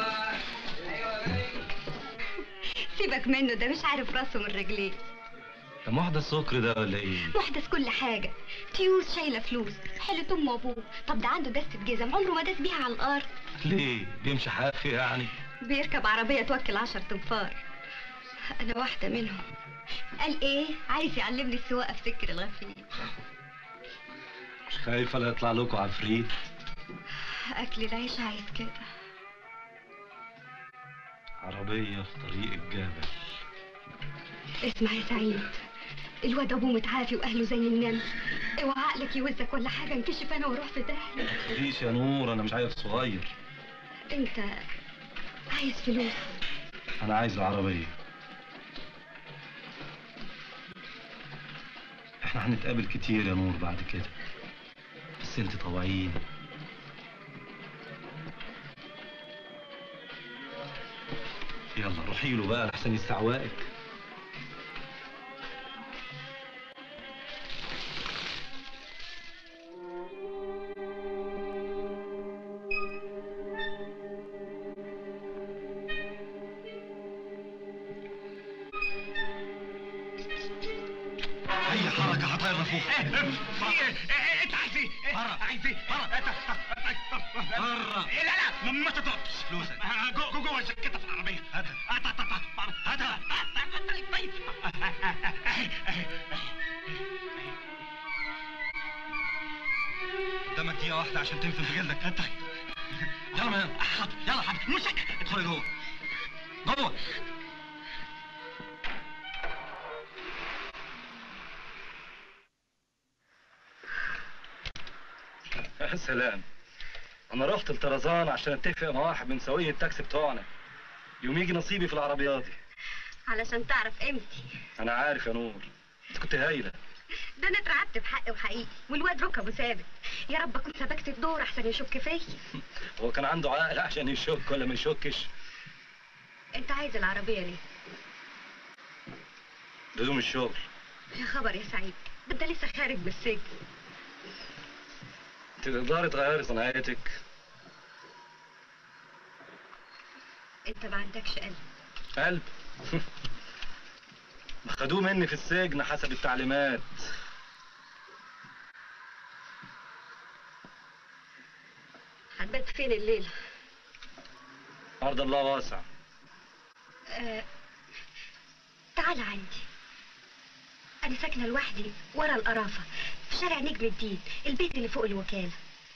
سيبك منه ده مش عارف راسه من رجليه ده محدث سكر ده ولا ايه محدث كل حاجة تيوس شايلة فلوس حلة أمه وأبوه طب ده عنده دستة جزم عمره ما داس بيها على الأرض ليه بيمشي حافي يعني بيركب عربية توكل عشر تنفار أنا واحدة منهم قال إيه عايز يعلمني السواقة في سكر الغفير مش خايفه لا يطلع لكم عفريت أكل العيش عايز كده عربيه في طريق الجبل اسمع يا سعيد الواد أبوه متعافي وأهله زي النمل اوعى عقلك يوزك ولا حاجة انكشف أنا وأروح في داهية مفيش يا نور انا مش عيل صغير أنت عايز فلوس انا عايز العربيه احنا هنتقابل كتير يا نور بعد كده بس انت طوعين يلا روحي له بقى لحسن يستعوائك اي حركه هطير فوق انت عايز ايه؟ بره عايز ايه؟ بره بره لا لا ما تضربش فلوسك جوه جوه الجاكيته في العربيه هاتها هاتها طيب اهي اهي قدامك دقيقه واحده عشان تنفذ في جلدك طيب يلا ما حاضر يلا حاضر مشك ادخلي جوه جوه يا سلام انا رحت لطرزان عشان اتفق مع واحد من سواقين التاكسي بتوعنا يوم يجي نصيبي في العربيات دي علشان تعرف قيمتي انا عارف يا نور انت كنت هايله ده انا اترعبت بحق وحقيقي والواد ركبه ثابت يا رب اكون سبكت الدور احسن يشك فيا هو كان عنده عقل عشان يشك ولا ما يشكش انت عايز العربيه ليه لزوم الشغل يا خبر يا سعيد ده انت لسه خارج من السجن انت تقدري تغيري صناعتك انت ما عندكش قلب قلب خدوه مني في السجن حسب التعليمات هتبات فين الليله ارض الله واسع آه... تعال عندي انا ساكنه لوحدي ورا القرافه في شارع نجم الدين البيت اللي فوق الوكاله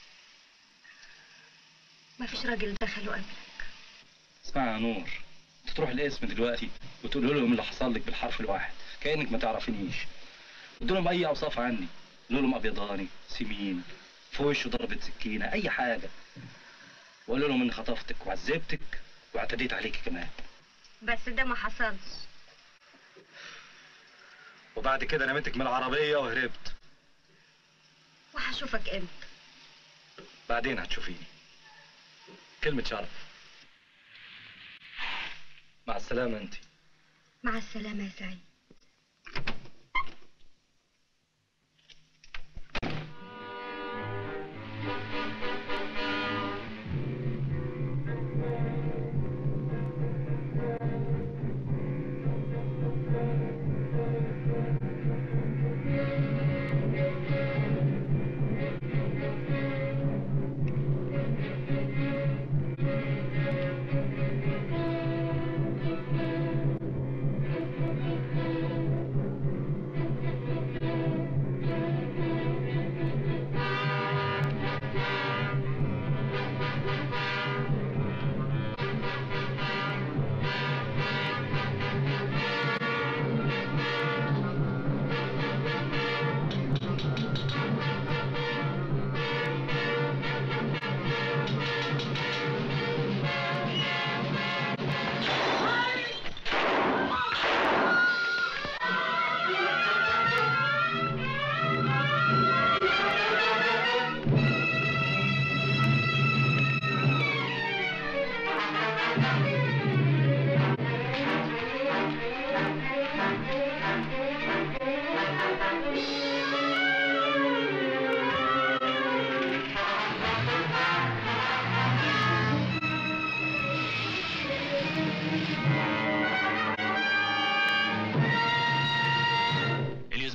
مفيش راجل دخله قبل اسمع يا نور انت تروح القسم دلوقتي وتقول لهم اللي حصل لك بالحرف الواحد كانك ما تعرفينيش ادوا لهم اي اوصاف عني قولوا لهم ابيضاني سمين في وشه ضربة سكينة أي حاجة وقولوا لهم إني خطفتك وعذبتك واعتديت عليكي كمان بس ده ما حصلش وبعد كده نمتك من العربية وهربت وهشوفك امتى بعدين هتشوفيني كلمة شرف مع السلامة انت مع السلامه يا سعيد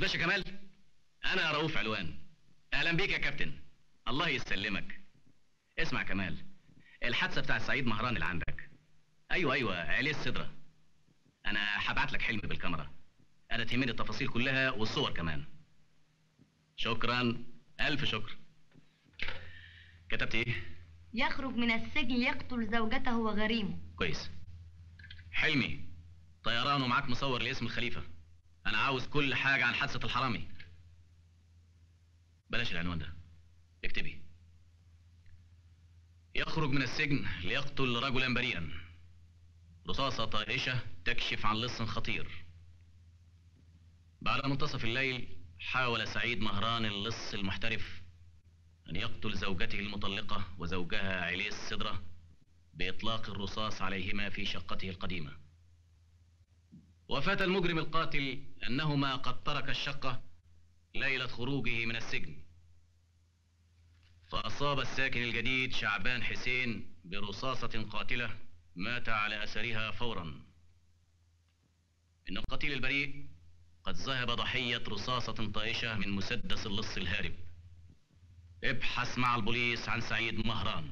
باشا كمال انا رؤوف علوان اهلا بيك يا كابتن الله يسلمك اسمع كمال الحادثه بتاع سعيد مهران اللي عندك ايوه ايوه عليه السدره انا هبعت لك حلمي بالكاميرا انا تهمني التفاصيل كلها والصور كمان شكرا الف شكر كتبت ايه يخرج من السجن يقتل زوجته وغريمه كويس حلمي طيران ومعاك مصور لاسم الخليفه انا عاوز كل حاجه عن حادثه الحرامي بلاش العنوان ده اكتبي يخرج من السجن ليقتل رجلا بريئا رصاصة طائشة تكشف عن لص خطير بعد منتصف الليل حاول سعيد مهران اللص المحترف أن يقتل زوجته المطلقة وزوجها عليه السدرة بإطلاق الرصاص عليهما في شقته القديمة وفات المجرم القاتل أنهما قد ترك الشقة ليلة خروجه من السجن فأصاب الساكن الجديد شعبان حسين برصاصة قاتلة مات على أثرها فورا إن القتيل البريء قد ذهب ضحية رصاصة طائشة من مسدس اللص الهارب ابحث مع البوليس عن سعيد مهران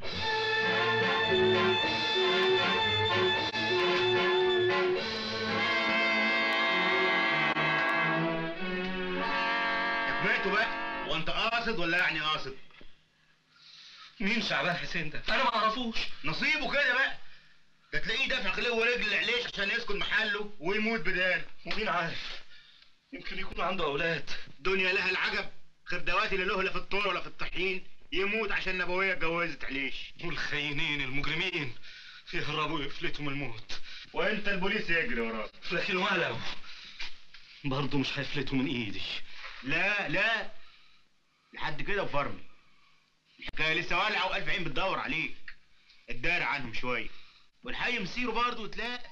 سمعته بقى وانت قاصد ولا يعني قاصد مين شعبان حسين ده؟ انا ما اعرفوش نصيبه كده بقى ده تلاقيه دافع خليه ورجل العليش عشان يسكن محله ويموت بداله ومين عارف يمكن يكون عنده اولاد دنيا لها العجب خردواتي لا له لا في الطور ولا في الطحين يموت عشان نبويه اتجوزت عليش والخاينين المجرمين يهربوا يفلتوا من الموت وانت البوليس يجري وراك لكن ولو برضه مش هيفلتوا من ايدي لا لا لحد كده وفرمي الحكايه لسه والعه والف عين بتدور عليك الدار عنهم شويه والحي مسيره برضه وتلاقي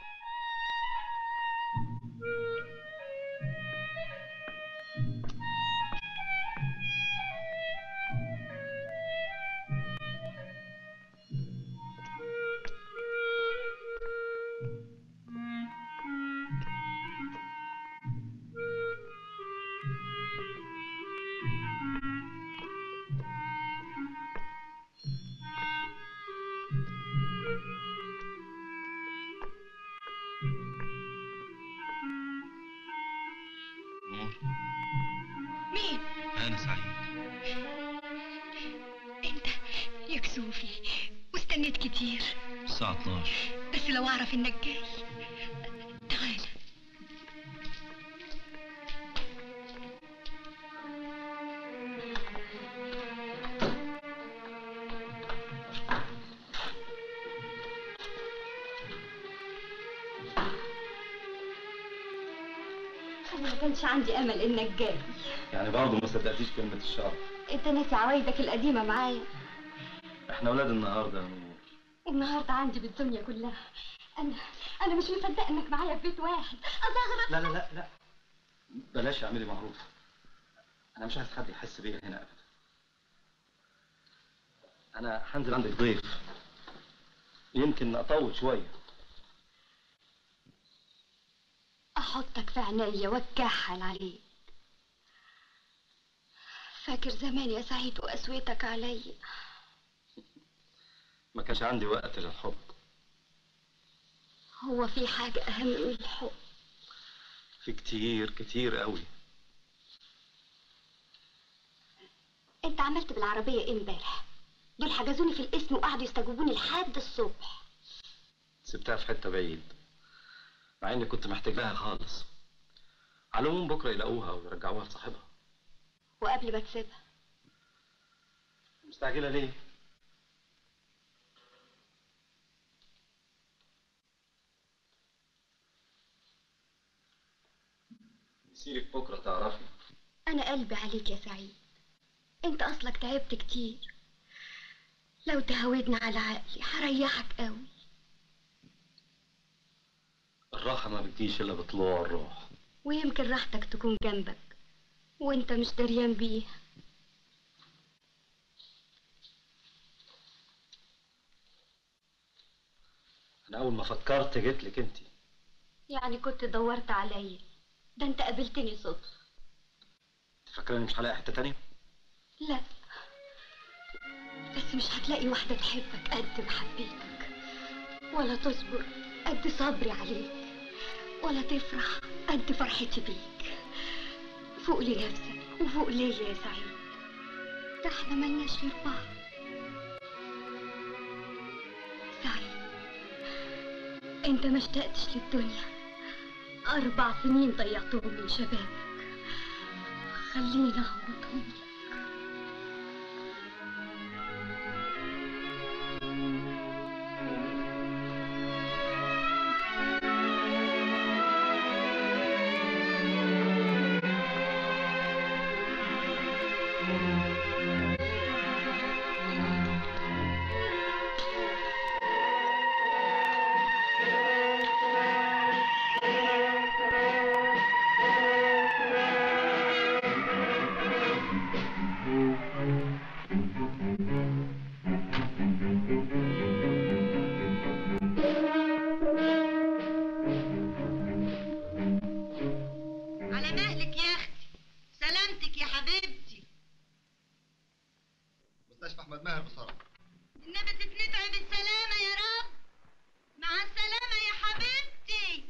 نور مين؟ انا سعيد انت يا كسوفي واستنيت كتير الساعة 12 بس لو اعرف انك جاي تعال انا ما كانش عندي امل انك جاي يعني برضه ما صدقتيش كلمة الشعر انت ناسي عوايدك القديمه معايا احنا اولاد النهارده يا نور النهارده عندي بالدنيا كلها انا انا مش مصدقه انك معايا في بيت واحد ازغرط لا لا لا لا بلاش اعملي معروف انا مش عايز حد يحس بيا هنا ابدا انا هنزل عندك ضيف يمكن اطول شويه احطك في عينيا واتكحل عليك فاكر زمان يا سعيد وقسوتك عليا ما كانش عندي وقت للحب هو في حاجه اهم من الحب في كتير كتير قوي انت عملت بالعربيه ايه امبارح دول حجزوني في القسم وقعدوا يستجوبوني لحد الصبح سبتها في حته بعيد مع اني كنت محتاج لها خالص على العموم بكره يلاقوها ويرجعوها لصاحبها وقبل ما تسيبها مستعجله ليه سيرك بكره تعرفي انا قلبي عليك يا سعيد انت اصلك تعبت كتير لو تهودنا على عقلي هريحك قوي الراحه ما بتجيش الا بطلوع الروح ويمكن راحتك تكون جنبك وانت مش دريان بيها انا اول ما فكرت جيت لك انت يعني كنت دورت عليا ده انت قابلتني صدفة فاكراني مش هلاقي حته تانية لا بس مش هتلاقي واحدة تحبك قد ما حبيتك ولا تصبر قد صبري عليك ولا تفرح قد فرحتي بيك فوق لنفسك وفوق ليا يا سعيد ده احنا ملناش غير بعض سعيد انت ما اشتقتش للدنيا اربع سنين ضيعتهم من شبابك خليني اعوضهم على مهلك يا اختي سلامتك يا حبيبتي مستشفى احمد ماهر بسرعه النبي تتندعي بالسلامة يا رب مع السلامة يا حبيبتي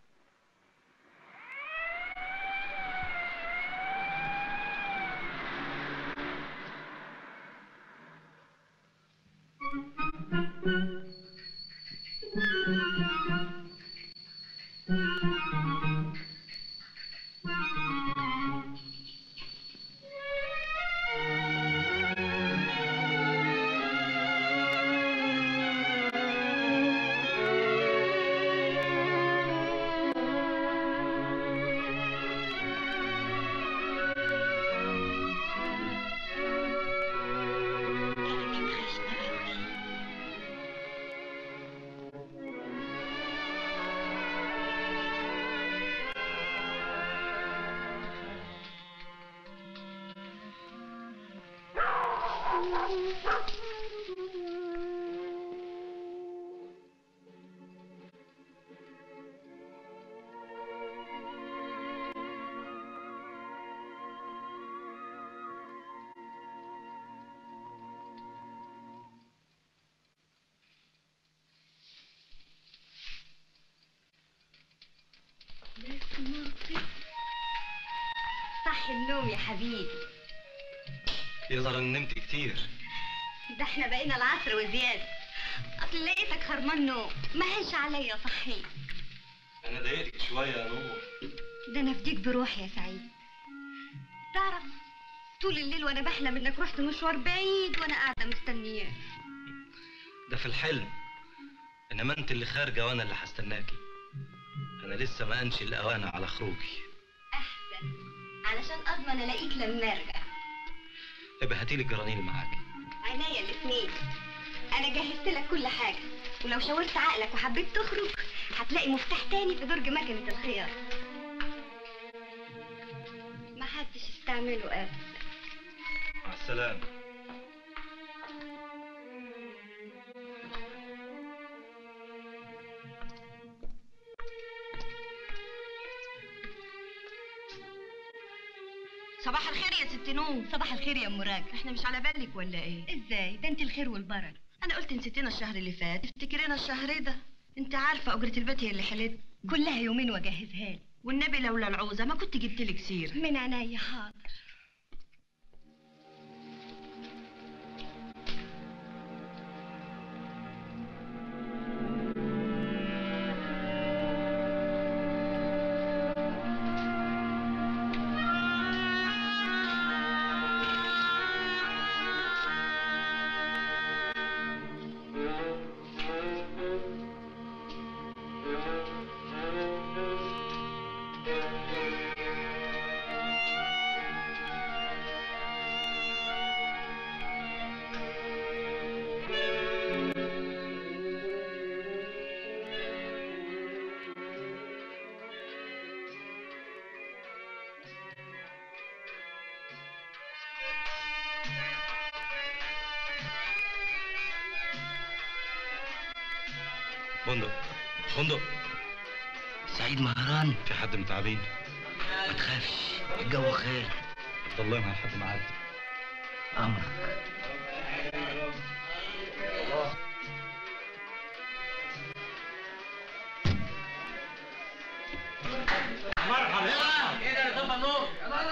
صح النوم يا حبيبي يظهر ان نمت كتير ده احنا بقينا العصر وزيادة اصل لقيتك خرمان نوم ما هنش عليا صحي انا ضايقتك شويه يا نور ده انا فديك بروحي يا سعيد تعرف طول الليل وانا بحلم انك رحت مشوار بعيد وانا قاعده مستنياك ده في الحلم انما انت اللي خارجه وانا اللي هستناكي انا لسه ما انشي الاوان على خروجي احسن علشان اضمن الاقيك لما ارجع ابقى هاتيلي الجرانين اللي معاكي عينيا الاثنين انا جهزت لك كل حاجه ولو شاورت عقلك وحبيت تخرج هتلاقي مفتاح تاني في درج مكنه الخيار ما حدش استعمله ابدا مع السلامه صباح الخير يا ست نوم صباح الخير يا ام راجع احنا مش على بالك ولا ايه ازاي ده انت الخير والبركه انا قلت نسيتينا الشهر اللي فات تفتكرينا الشهر ده انت عارفه اجره البيت هي اللي حلت كلها يومين واجهزها لي والنبي لولا العوزه ما كنت جبت لك سيره من عينيا حاضر بندق بندق سعيد مهران في حد متعبين ما تخافش الجو خير ضلمها لحد ما عدي امرك مرحبا ايه ده طب النور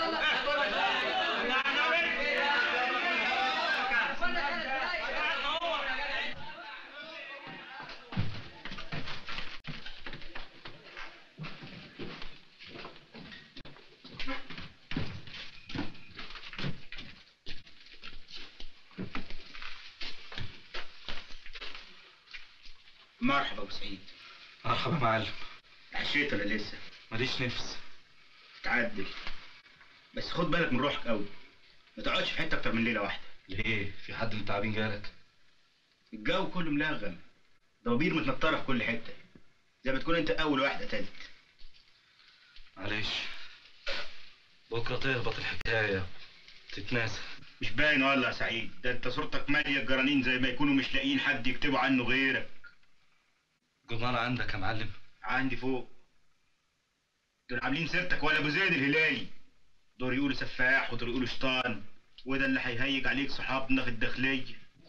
مرحبا ابو سعيد مرحبا معلم عشيت ولا لسه ماليش نفس تعدل بس خد بالك من روحك قوي ما تقعدش في حته اكتر من ليله واحده ليه في حد من التعبين جالك الجو كله ملغم ضبابير متنطره في كل حته زي ما تكون انت اول واحد قتلت معلش بكره تهبط الحكايه تتناسى مش باين والله يا سعيد ده انت صورتك ماليه الجرانين زي ما يكونوا مش لاقيين حد يكتبوا عنه غيرك جمال عندك يا معلم عندي فوق دول عاملين سيرتك ولا ابو زيد الهلالي دول يقولوا سفاح ودول يقولوا شيطان وده اللي هيهيج عليك صحابنا في الداخليه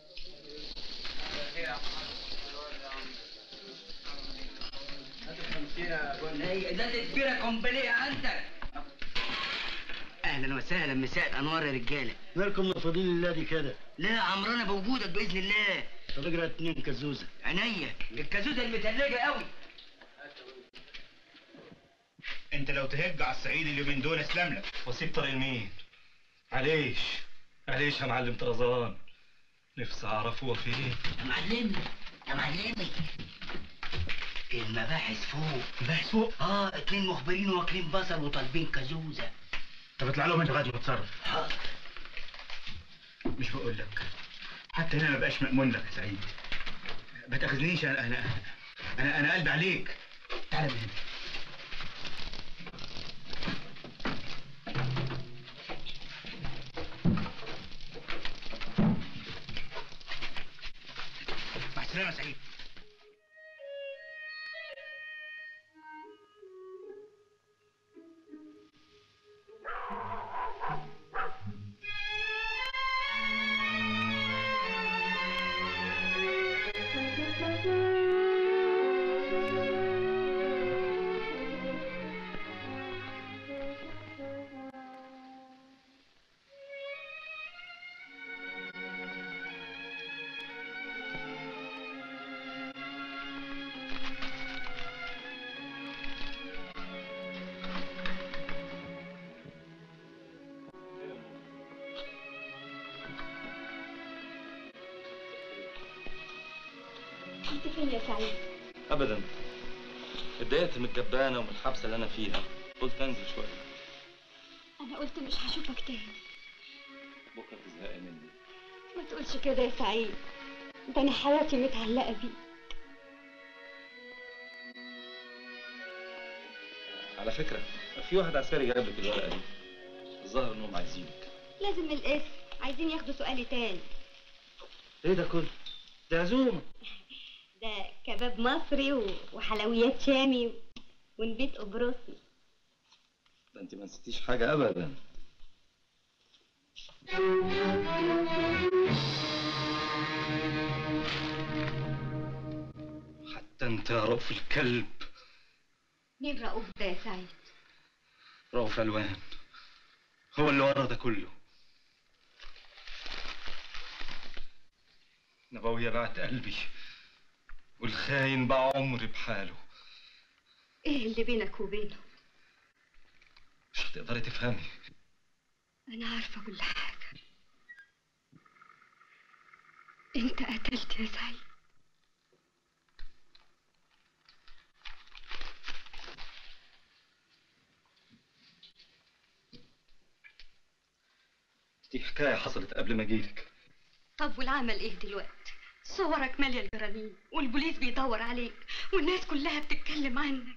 هي ده اللي كبيره قنبليه عندك اهلا وسهلا مساء الانوار يا رجاله مالكم مفضلين الله دي كده لا عمرنا بوجودك باذن الله طب اقرا اتنين كزوزه عينيا الكازوزه المتلجه قوي انت لو تهج على الصعيد اليومين دول اسلم لك واسيب طريق مين معلش معلش يا معلم طرزان نفسي اعرف هو فين يا معلمي يا معلمي المباحث فوق مباحث فوق اه اتنين مخبرين واكلين بصل وطالبين كازوزه طب اطلع لهم انت لغايه ما تتصرف حاضر مش بقول لك حتى هنا ما بقاش مأمون لك يا سعيد ما تاخذنيش انا انا انا انا قلبي عليك تعال من هنا مع السلامه يا سعيد انت فين يا سعيد ابدا اتضايقت من الجبانه ومن الحبسه اللي انا فيها قلت انزل شويه انا قلت مش هشوفك تاني بكره تزهقي مني ما تقولش كده يا سعيد ده انا حياتي متعلقه بيك على فكره في واحد عسكري جاب لك الورقه دي الظاهر انهم عايزينك لازم الاسم عايزين ياخدوا سؤالي تاني ايه ده كله ده عزومه ده كباب مصري و- وحلويات شامي و- ونبيت قبرصي ده انت ما نسيتيش حاجه ابدا حتى انت يا رؤوف الكلب مين رؤوف ده يا سعيد رؤوف الوان هو اللي ورا ده كله نبوية بعت قلبي والخاين باع عمري بحاله ايه اللي بينك وبينه مش هتقدري تفهمي انا عارفه كل حاجه انت قتلت يا سعيد دي حكاية حصلت قبل ما اجيلك طب والعمل ايه دلوقتي صورك ماليه الجرانين والبوليس بيدور عليك والناس كلها بتتكلم عنك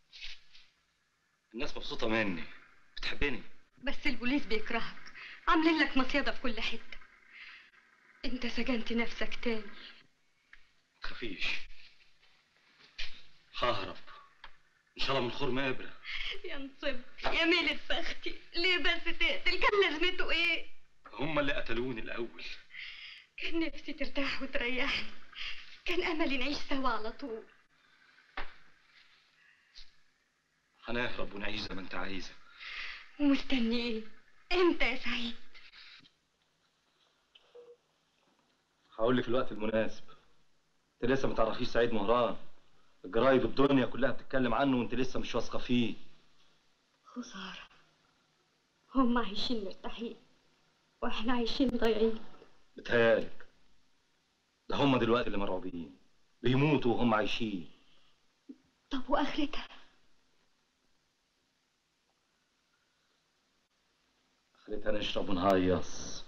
الناس مبسوطة مني بتحبني بس البوليس بيكرهك عاملين لك مصيدة في كل حتة انت سجنت نفسك تاني متخافيش ههرب ان شاء الله من خرم ابره يا نصب يا ميلة بختي ليه بس تقتل كان لازمته ايه هم اللي قتلوني الاول كان نفسي ترتاح وتريحني كان املي نعيش سوا على طول هنهرب ونعيش زي ما انت عايزه ومستني ايه امتى يا سعيد هقول لك في الوقت المناسب انت لسه ما تعرفيش سعيد مهران الجرايد الدنيا كلها بتتكلم عنه وانت لسه مش واثقه فيه خسارة هم عايشين مرتاحين واحنا عايشين ضايعين بتهيالك ده هم دلوقتي اللي مرعوبين بيموتوا وهم عايشين طب واخرتها خليتها نشرب ونهيص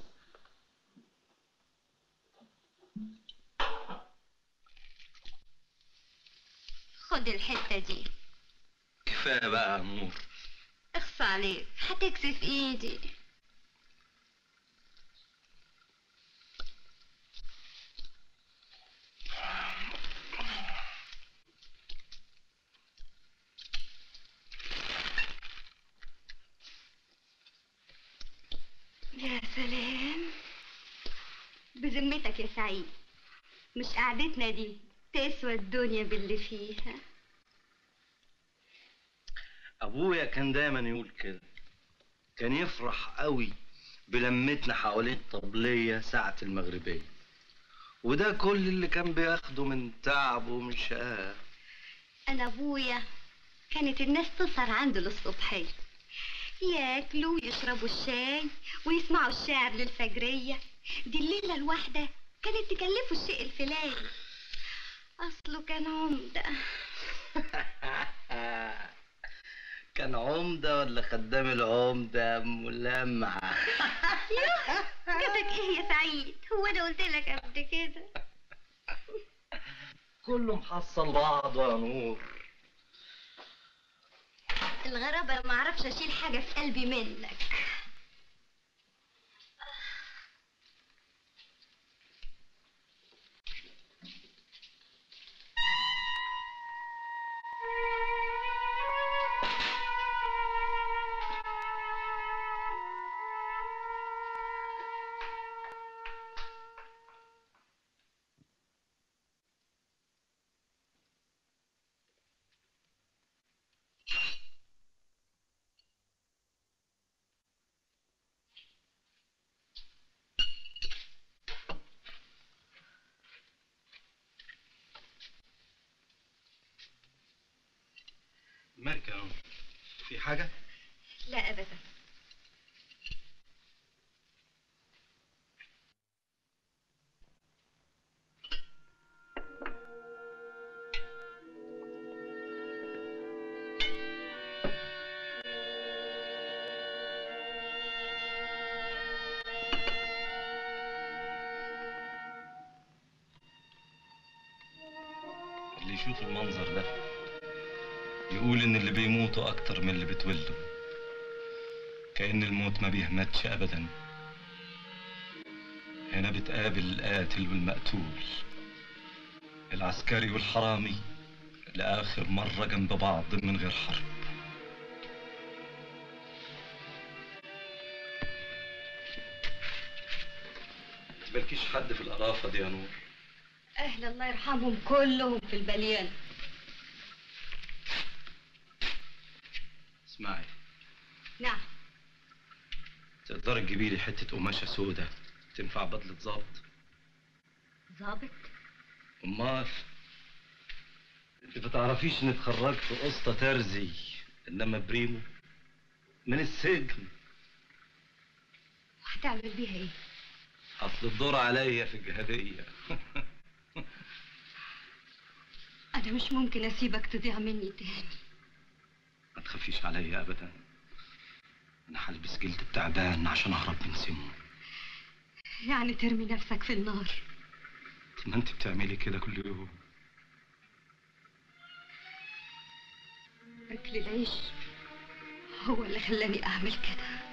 خد الحتة دي كفايه بقى يا نور اخصى عليك هتكسف ايدي يا سلام بذمتك يا سعيد مش قعدتنا دي تسوى الدنيا باللي فيها ابويا كان دايما يقول كده كان يفرح قوي بلمتنا حوالين الطبلية ساعة المغربية وده كل اللي كان بياخده من تعبه ومن شقاه انا ابويا كانت الناس تسهر عنده للصبحية ياكلوا ويشربوا الشاي ويسمعوا الشعر للفجرية دي الليلة الواحدة كانت تكلفه الشيء الفلاني أصله كان عمدة كان عمدة ولا خدام العمدة ملمع جابك ايه يا سعيد هو انا قلت لك قبل كده كله محصل بعضه يا نور الغرابة ما اعرفش اشيل حاجة في قلبي منك مالك يا نور في حاجة؟ لا ابدا اللي يشوف المنظر ده يقول ان اللي بيموتوا اكتر من اللي بتولدوا كأن الموت ما بيهمتش ابدا هنا بتقابل القاتل والمقتول العسكري والحرامي لآخر مرة جنب بعض من غير حرب مالكيش حد في القرافة دي يا نور اهل الله يرحمهم كلهم في البليان اسمعي نعم تقدري تجيبي لي حتة قماشة سودة تنفع بدلة ظابط ظابط امال انت ما تعرفيش اني اتخرجت قسطة ترزي انما بريمو من السجن وهتعمل بيها ايه اصل الدور عليا في الجهادية انا مش ممكن اسيبك تضيع مني تاني ما تخافيش عليا ابدا انا هلبس جلد التعبان عشان اهرب من سمه يعني ترمي نفسك في النار طب ما انت بتعملي كده كل يوم اكل العيش هو اللي خلاني اعمل كده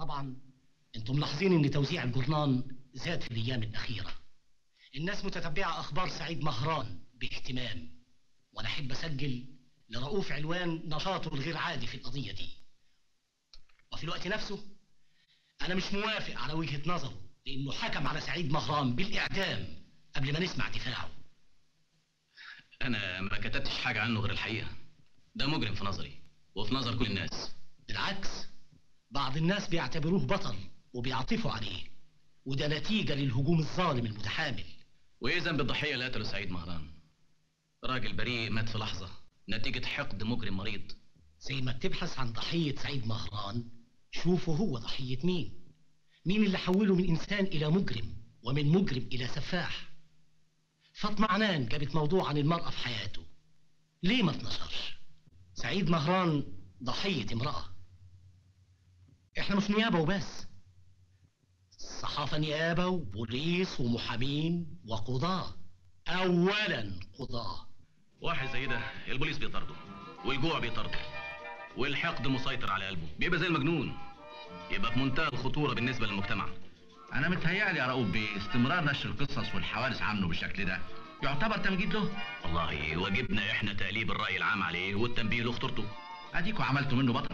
طبعا انتم ملاحظين ان توزيع الجورنان زاد في الايام الاخيره الناس متتبعه اخبار سعيد مهران باهتمام وانا احب اسجل لرؤوف علوان نشاطه الغير عادي في القضيه دي وفي الوقت نفسه انا مش موافق على وجهه نظره لانه حكم على سعيد مهران بالاعدام قبل ما نسمع دفاعه انا ما كتبتش حاجه عنه غير الحقيقه ده مجرم في نظري وفي نظر كل الناس بالعكس بعض الناس بيعتبروه بطل وبيعطفوا عليه وده نتيجه للهجوم الظالم المتحامل وايه ذنب الضحيه اللي قتله سعيد مهران راجل بريء مات في لحظه نتيجه حقد مجرم مريض زي ما بتبحث عن ضحيه سعيد مهران شوفوا هو ضحيه مين مين اللي حوله من انسان الى مجرم ومن مجرم الى سفاح فاطمه عنان جابت موضوع عن المراه في حياته ليه ما اتنشرش سعيد مهران ضحيه امراه احنا مش نيابه وبس صحافه نيابه وبوليس ومحامين وقضاه اولا قضاه واحد زي ده البوليس بيطارده والجوع بيطارده والحقد مسيطر على قلبه بيبقى زي المجنون يبقى في منتهى الخطوره بالنسبه للمجتمع انا متهيألي يا رؤوف باستمرار نشر القصص والحوادث عنه بالشكل ده يعتبر تمجيد له والله واجبنا احنا تقليب الراي العام عليه والتنبيه له خطورته اديكوا عملتوا منه بطل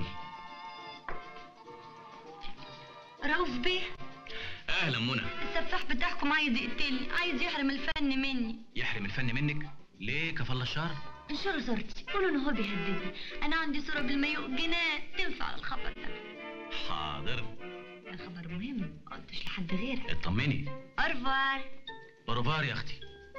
رؤوف بيه اهلا منى السفاح بتاعكم عايز يقتلني عايز يحرم الفن مني يحرم الفن منك ليه كفل الشر انشروا صورتي قولوا ان هو بيهددني انا عندي صورة بالمايو جنان تنفع للخبر ده حاضر ده خبر مهم ما قلتش لحد غيرك اطمني ارفار اورفار يا اختي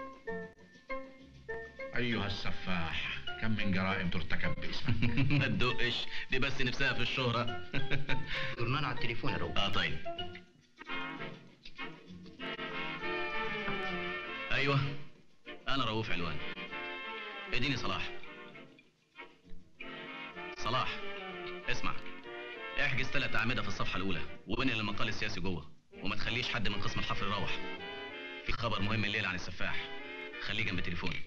ايها السفاح كم من جرائم ترتكب باسمك ما تدقش دي بس نفسها في الشهرة جورنال على التليفون يا رؤوف اه طيب ايوه انا رؤوف علوان اديني صلاح صلاح اسمع احجز ثلاث اعمده في الصفحه الاولى وانقل المقال السياسي جوه وما تخليش حد من قسم الحفر يروح في خبر مهم الليله عن السفاح خليه جنب تليفوني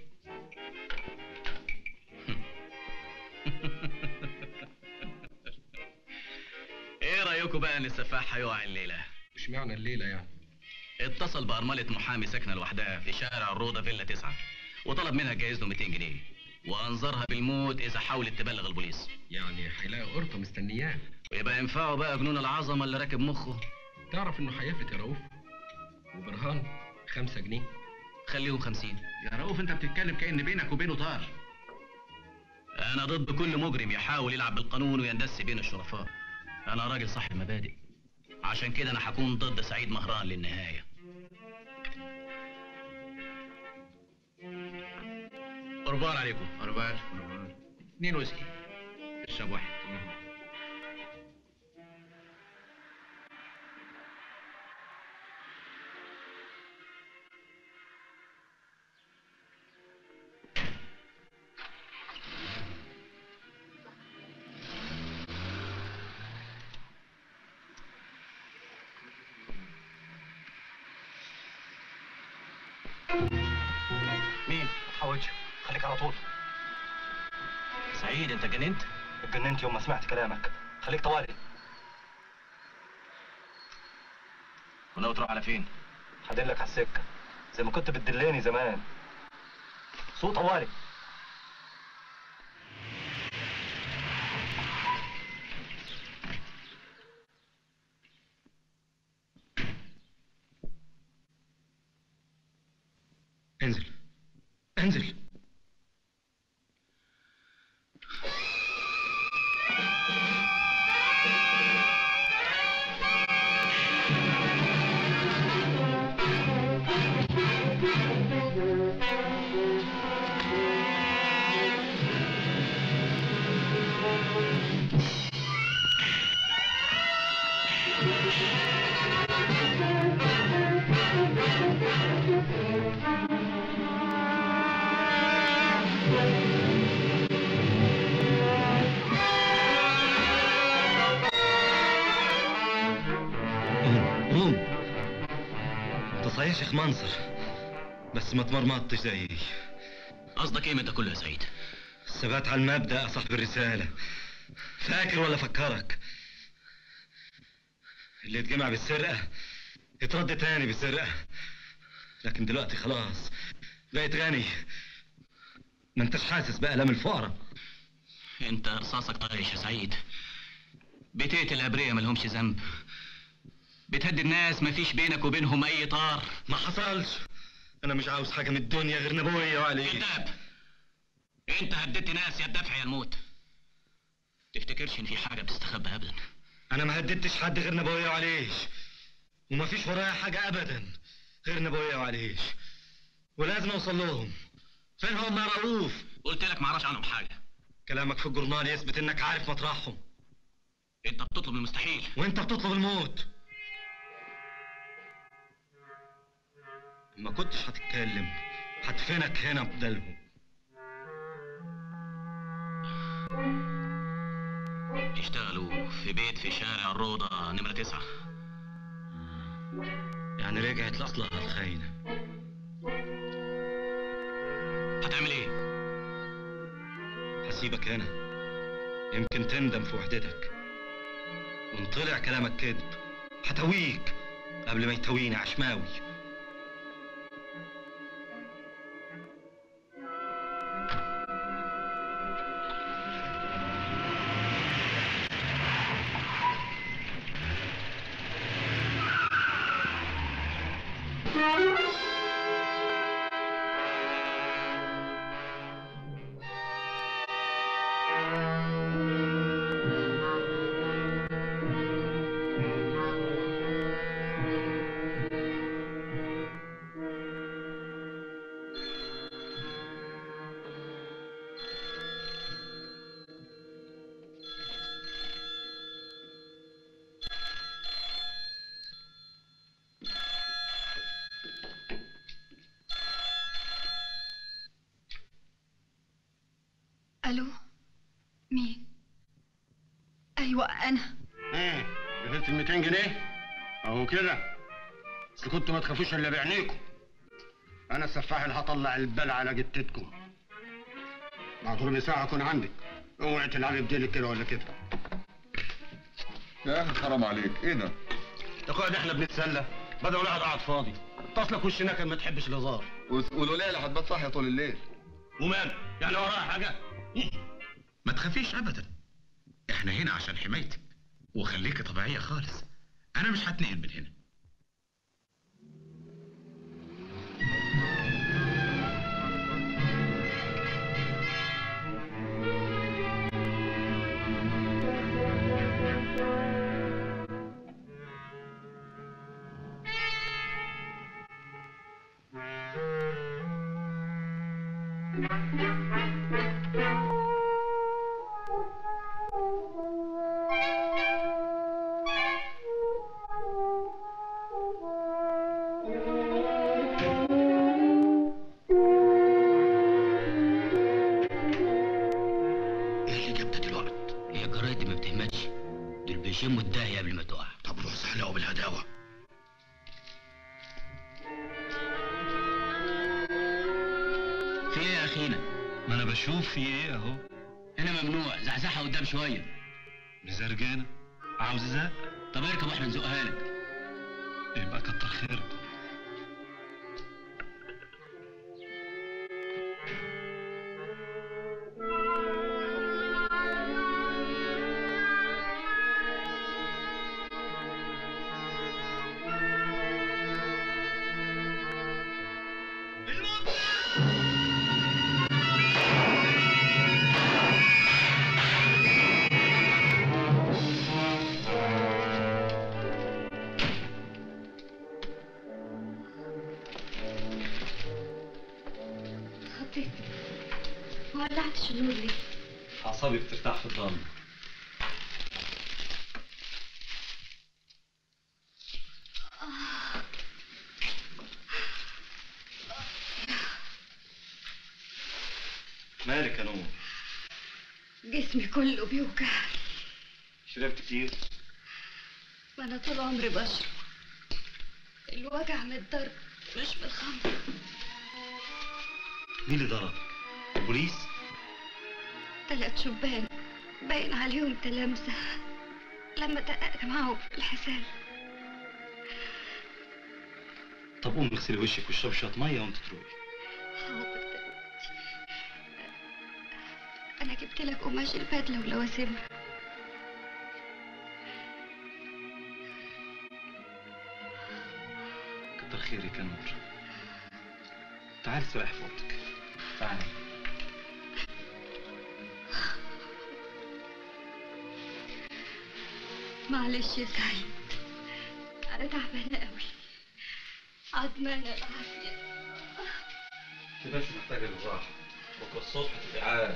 ايه رايكم بقى ان السفاح هيقع الليله اشمعنى الليله يعني اتصل بأرملة محامي ساكنة لوحدها في شارع الروضة فيلا تسعة وطلب منها تجهز له 200 جنيه وأنظرها بالموت إذا حاولت تبلغ البوليس يعني هيلاقي قرطه مستنياه ويبقى ينفعه بقى جنون العظمة اللي راكب مخه تعرف انه هيفلت يا رؤوف وبرهان خمسة جنيه خليهم 50 يا رؤوف انت بتتكلم كأن بينك وبينه طار أنا ضد كل مجرم يحاول يلعب بالقانون ويندس بين الشرفاء أنا راجل صاحب مبادئ عشان كده أنا هكون ضد سعيد مهران للنهاية قربان عليكم قربان اتنين ويسكي اشرب واحد مين؟ حواجه خليك على طول سعيد أنت جننت؟ اتجننت يوم ما سمعت كلامك خليك طوالي وناوي تروح على فين؟ هدلك على السكة زي ما كنت بتدلاني زمان صوت طوالي انزل انزل قوم انت صحيح شيخ منصر بس ما تمرمطتش زيي قصدك ايه من ده كله يا سعيد؟ الثبات على المبدأ يا صاحب الرسالة فاكر ولا فكرك اللي اتجمع بالسرقة اترد تاني بالسرقة لكن دلوقتي خلاص بقيت غني ما انتش حاسس بألم الفقراء انت رصاصك طايش يا سعيد بتقتل ابرياء مالهمش ذنب بتهدد ناس ما فيش بينك وبينهم اي طار ما حصلش انا مش عاوز حاجة من الدنيا غير نبوية وعليك كذاب انت هددت ناس يا الدفع يا الموت تفتكرش ان في حاجه بتستخبى ابدا انا ما هددتش حد غير نبوية وعليش وما فيش ورايا حاجة ابدا غير نبوية وعليش ولازم اوصل لهم فين هم يا رؤوف قلت لك ما اعرفش عنهم حاجه كلامك في الجورنال يثبت انك عارف مطرحهم انت بتطلب المستحيل وانت بتطلب الموت ما كنتش هتتكلم هدفنك هنا بدلهم يشتغلوا في بيت في شارع الروضه نمره تسعة يعني رجعت لاصلها الخاينه هتعمل ايه هسيبك هنا يمكن تندم في وحدتك وان طلع كلامك كذب هتويك قبل ما يتويني عشماوي الو مين ايوه انا ايه قفلت ال 200 جنيه اهو كده اصل كنتوا ما تخافوش الا بعينيكم انا السفاح اللي هطلع البلع على جتتكم بعد ربع ساعه اكون عندك اوعي تلعبي بديلك كده ولا كده يا اخي حرام عليك ايه ده يا اخويا ده احنا بنتسلى بدل واحد قاعد فاضي اتصلك وش نكد ما تحبش الهزار والوليه اللي هتبات صاحيه طول الليل ومال يعني وراها حاجه ما تخافيش ابدا احنا هنا عشان حمايتك وخليكي طبيعيه خالص انا مش هتنقل من هنا ايه اللي جاب ده دلوقتي؟ هي الجرايد دي ما بتهمتش دول بيشموا الداهية قبل ما تقع طب روح سحلقه بالهداوه في ايه يا اخينا؟ ما انا بشوف في ايه اهو هنا ممنوع زحزحها قدام شوية مزرجانة عاوز زق طب اركب واحنا نزقها لك يبقى كتر خيرك خطيت ما ولعتش النور ليه اعصابي بترتاح في الضلمه آه. مالك يا نور جسمي كله بيوجع شربت كتير ما انا طول عمري بشرب الوجع من الضرب مش من الخمر مين اللي ضربك البوليس تلات شبان باين عليهم تلامسة لما دققت معاهم في الحساب طب قومي اغسلي وشك واشربي شويه ميه وانت تروقي حاضر دلوقتي انا جبت لك قماش البدله ولوازمها كتر خيرك يا نور تعالي استريح في اوضتك تعالي معلش يا سعيد انا تعبانه قوي عدمانه العافيه تبقاش محتاجه للراحه بكره الصبح تبقي عاد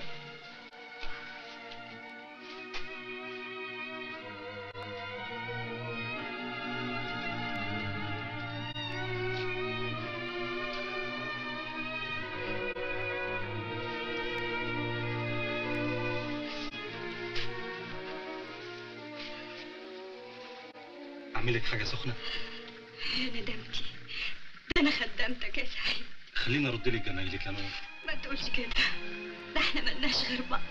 اعمل لك حاجه سخنه يا ندمتي ده انا خدمتك يا سعيد خليني ارد لك جمايلك يا نور ما تقولش كده ده احنا ملناش غير بعض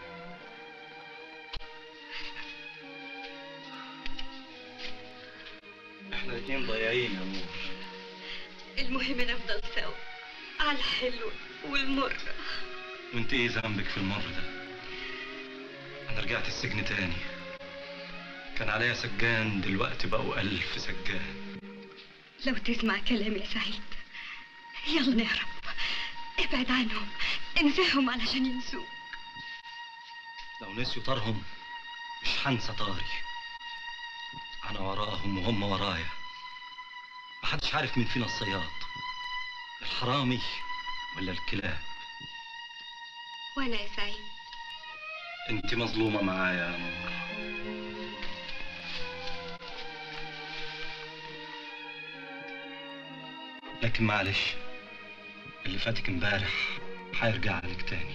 احنا الاتنين ضايعين يا نور المهم نفضل سوا على الحلو والمر وانت ايه ذنبك في المر ده انا رجعت السجن تاني كان عليا سجان دلوقتي بقوا ألف سجان لو تسمع كلامي يا سعيد يلا نهرب ابعد عنهم انساهم علشان ينسوك لو نسيوا طارهم مش هنسى طاري انا وراهم وهم ورايا محدش عارف مين فينا الصياد الحرامي ولا الكلاب وانا يا سعيد انت مظلومة معايا يا نور لكن معلش اللي فاتك امبارح هيرجع لك تاني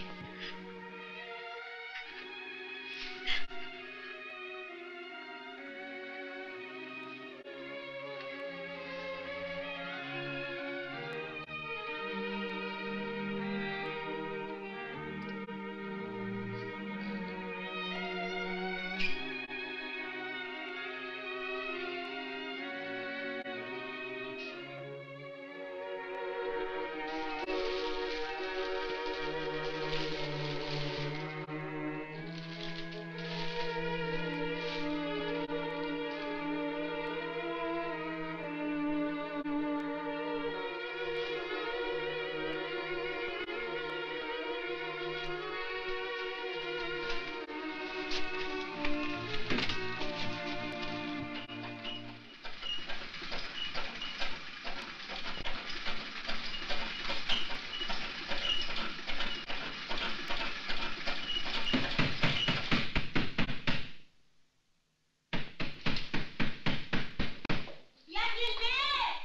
يا ابن البيت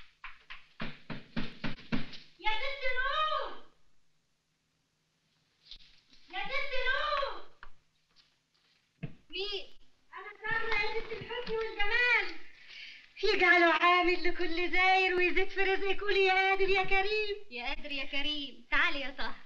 يا بنت نور يا بنت نور مين انا سامره يا بنت الحسن والجمال يجعله عامل لكل زاير ويزيد في رزقك قولي يا قادر يا كريم يا قادر يا كريم تعالي يا طه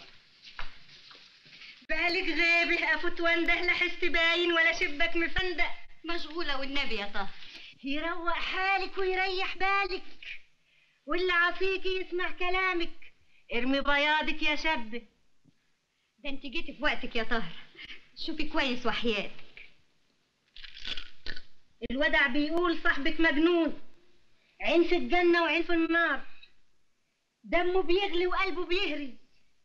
بالك غابه افوت وانده لا حس باين ولا شبك مفندق مشغوله والنبي يا طه يروق حالك ويريح بالك واللي عافيكي يسمع كلامك ارمي بياضك يا شاب ده انت جيتي في وقتك يا طهر شوفي كويس وحياتك الودع بيقول صاحبك مجنون عين في الجنة وعين في النار دمه بيغلي وقلبه بيهري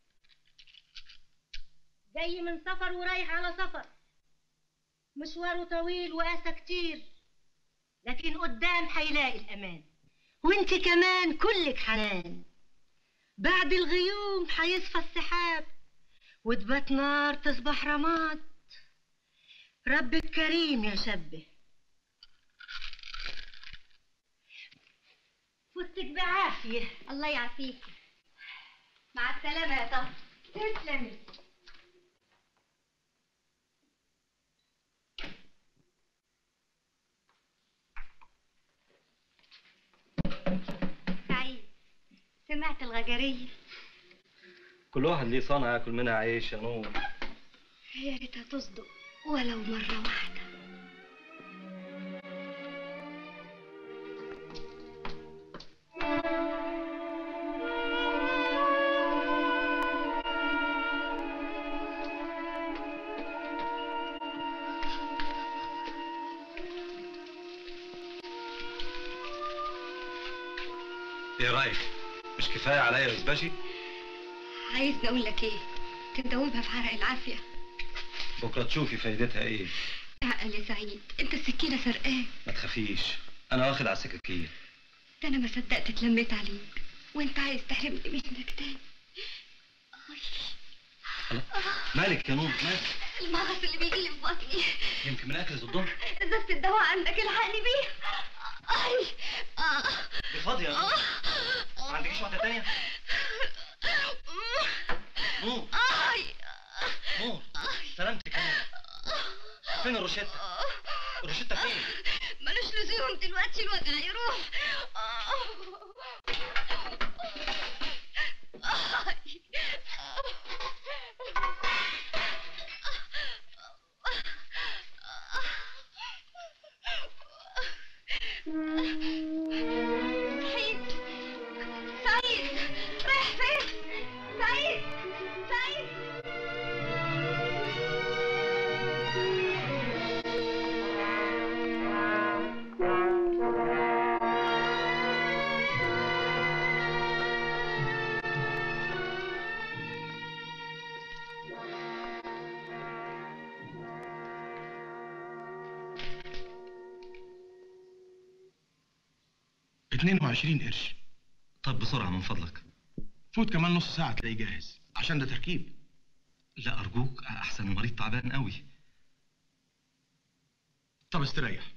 جاي من سفر ورايح على سفر مشواره طويل وقاسى كتير لكن قدام هيلاقي الأمان وانت كمان كلك حنان بعد الغيوم هيصفى السحاب وتبات نار تصبح رماد ربك كريم يا شبه فوتك بعافية الله يعافيك مع السلامه يا طه تسلمي سعيد سمعت الغجريه كل واحد ليه صنعة ياكل منها عيش يا نور يا ريتها تصدق ولو مره واحده ايه رايك مش كفايه عليا يا باشي عايزني اقول لك ايه تندوبها في عرق العافيه بكره تشوفي فايدتها ايه اعقل يا سعيد انت السكينه سرقاه ما تخافيش انا واخد على السكاكين ده انا ما صدقت اتلميت عليك وانت عايز تحرمني منك تاني مالك يا نور مالك المغص اللي بيجي لي في بطني يمكن من اكل الظهر ازازه الدواء عندك الحقني بيه اي آه. دي فاضيه يا نور ما عندكيش واحده تانية نور اي نور سلامتك يا نور فين الروشته الروشته فين ملوش لزوم دلوقتي الوجع يروح سعيد سعيد رايح فين سعيد سعيد اتنين وعشرين قرش طب بسرعه من فضلك فوت كمان نص ساعة تلاقيه جاهز عشان ده تركيب لا ارجوك احسن المريض تعبان قوي طب استريح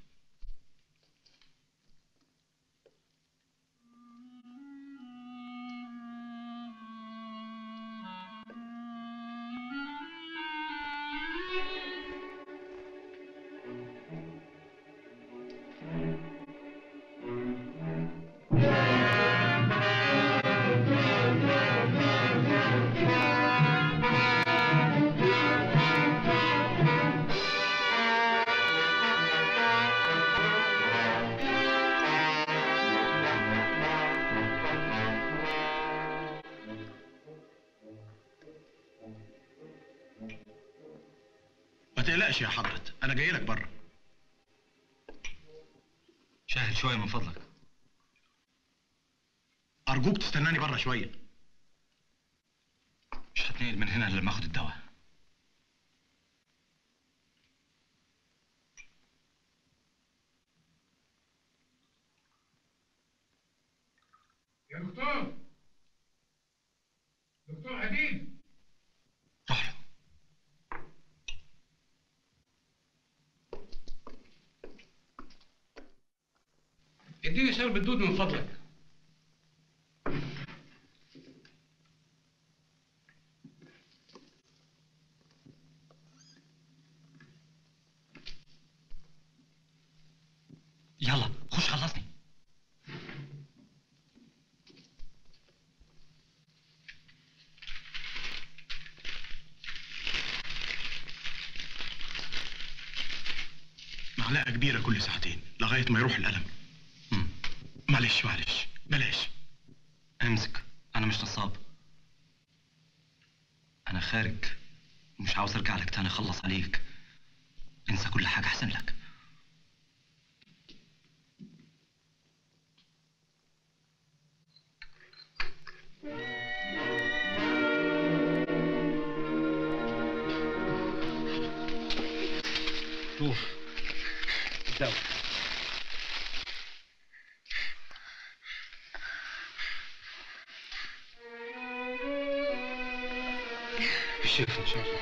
ما تقلقش يا حضرة انا جاي لك بره شاهد شويه من فضلك ارجوك تستناني بره شويه مش هتنقل من هنا الا لما اخد الدواء يا دكتور دكتور عديد اديني شرب الدود من فضلك يلا خش خلصني معلقة كبيرة كل ساعتين لغاية ما يروح الألم معلش معلش بلاش امسك انا مش نصاب انا خارج مش عاوز ارجع لك تاني اخلص عليك انسى كل حاجه احسن لك شوف الدواء بالشفا ان شاء الله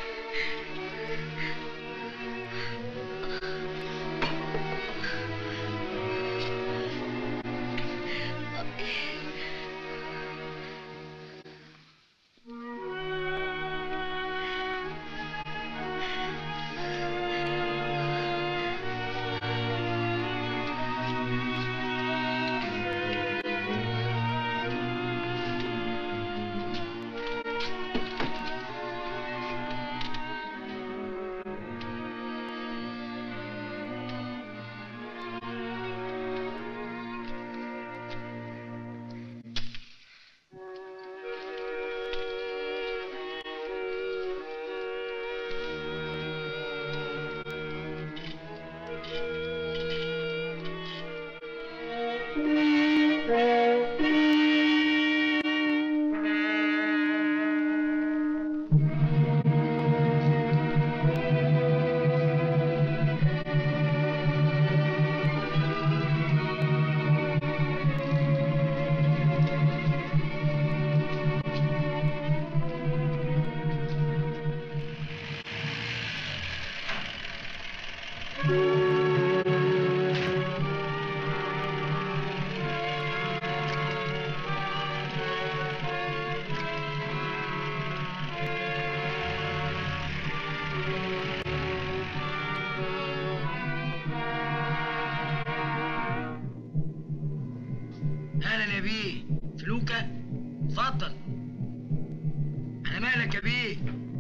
بيه فلوكة اتفضل على مالك يا بيه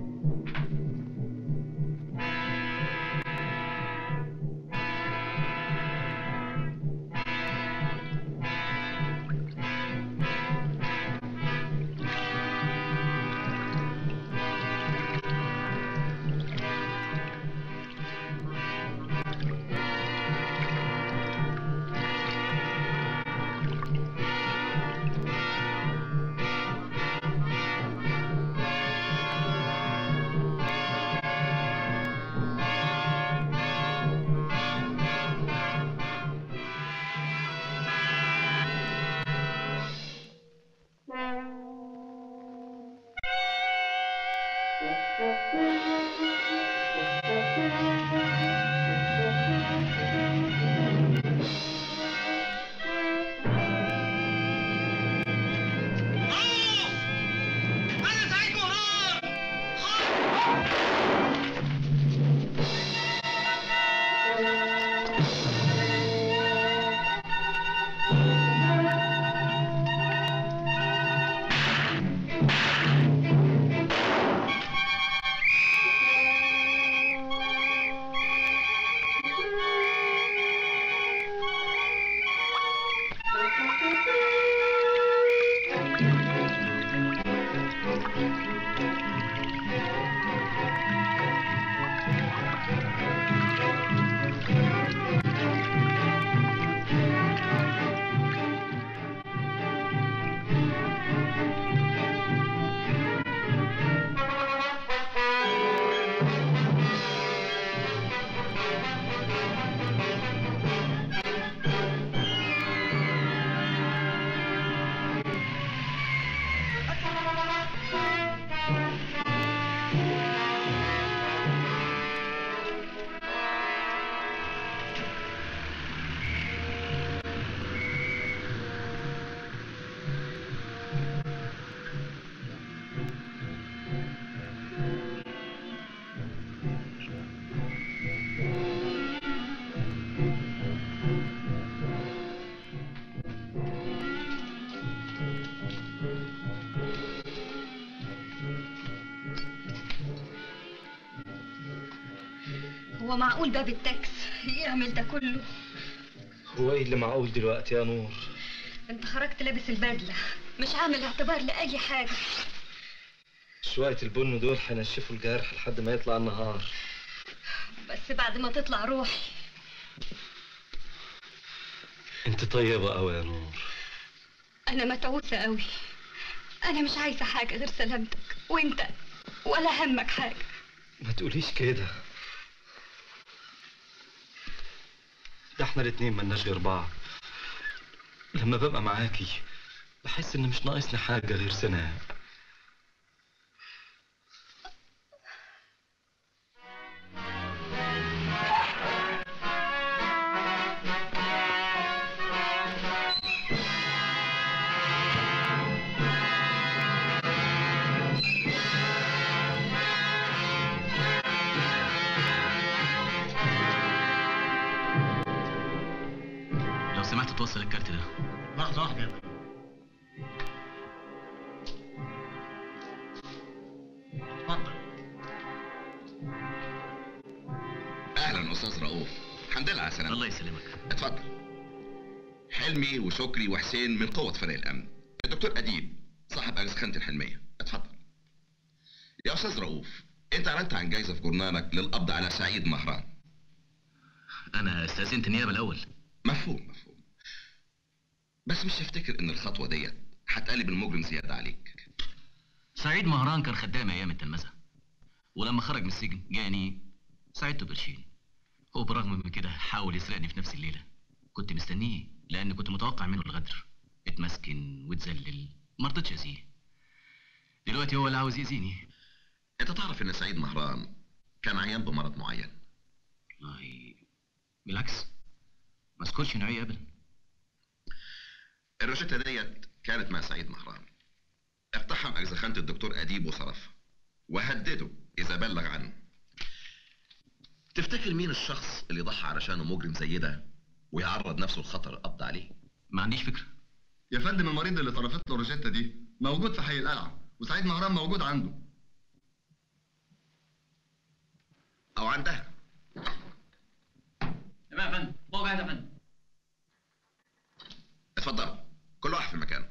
هو معقول باب التاكس يعمل ده كله هو ايه اللي معقول دلوقتي يا نور انت خرجت لابس البدله مش عامل اعتبار لاي حاجه شوية البن دول هينشفوا الجرح لحد ما يطلع النهار بس بعد ما تطلع روحي انت طيبة قوي يا نور انا متعوسه قوي انا مش عايزه حاجه غير سلامتك وانت ولا همك حاجه ما تقوليش كده ده احنا الاتنين ملناش غير بعض لما ببقى معاكي بحس ان مش ناقصني حاجة غير سناء لو سمحت توصل الكارت ده لحظة واحدة يا ابني. اتفضل اهلا استاذ رؤوف الحمد لله على سلامتك الله يسلمك اتفضل حلمي وشكري وحسين من قوة فريق الأمن الدكتور أديب صاحب أجزخانة الحلمية اتفضل يا أستاذ رؤوف أنت أعلنت عن جايزة في جورنالك للقبض على سعيد مهران انا استاذنت النيابه الاول مفهوم مفهوم بس مش تفتكر إن الخطوة ديت هتقلب المجرم زيادة عليك سعيد مهران كان خدام ايام التلمذه ولما خرج من السجن جاني ساعدته بقرشين هو برغم من كده حاول يسرقني في نفس الليله كنت مستنيه لان كنت متوقع منه الغدر اتمسكن واتذلل ما رضيتش اسيه دلوقتي هو اللي عاوز يأذيني أنت تعرف إن سعيد مهران كان عيان بمرض معين والله بالعكس ما اذكرش نوعيه ابدا الروشتة ديت كانت مع سعيد مهران اقتحم أجزخانة الدكتور أديب وصرفها وهدده إذا بلغ عنه تفتكر مين الشخص اللي ضحى علشانه مجرم زي ده ويعرض نفسه لخطر القبض عليه؟ ما عنديش فكره يا فندم المريض اللي صرفت له الروشته دي موجود في حي القلعه وسعيد مهران موجود عنده او عندها تمام يا فندم هو جاهز يا فندم اتفضل كل واحد في مكانه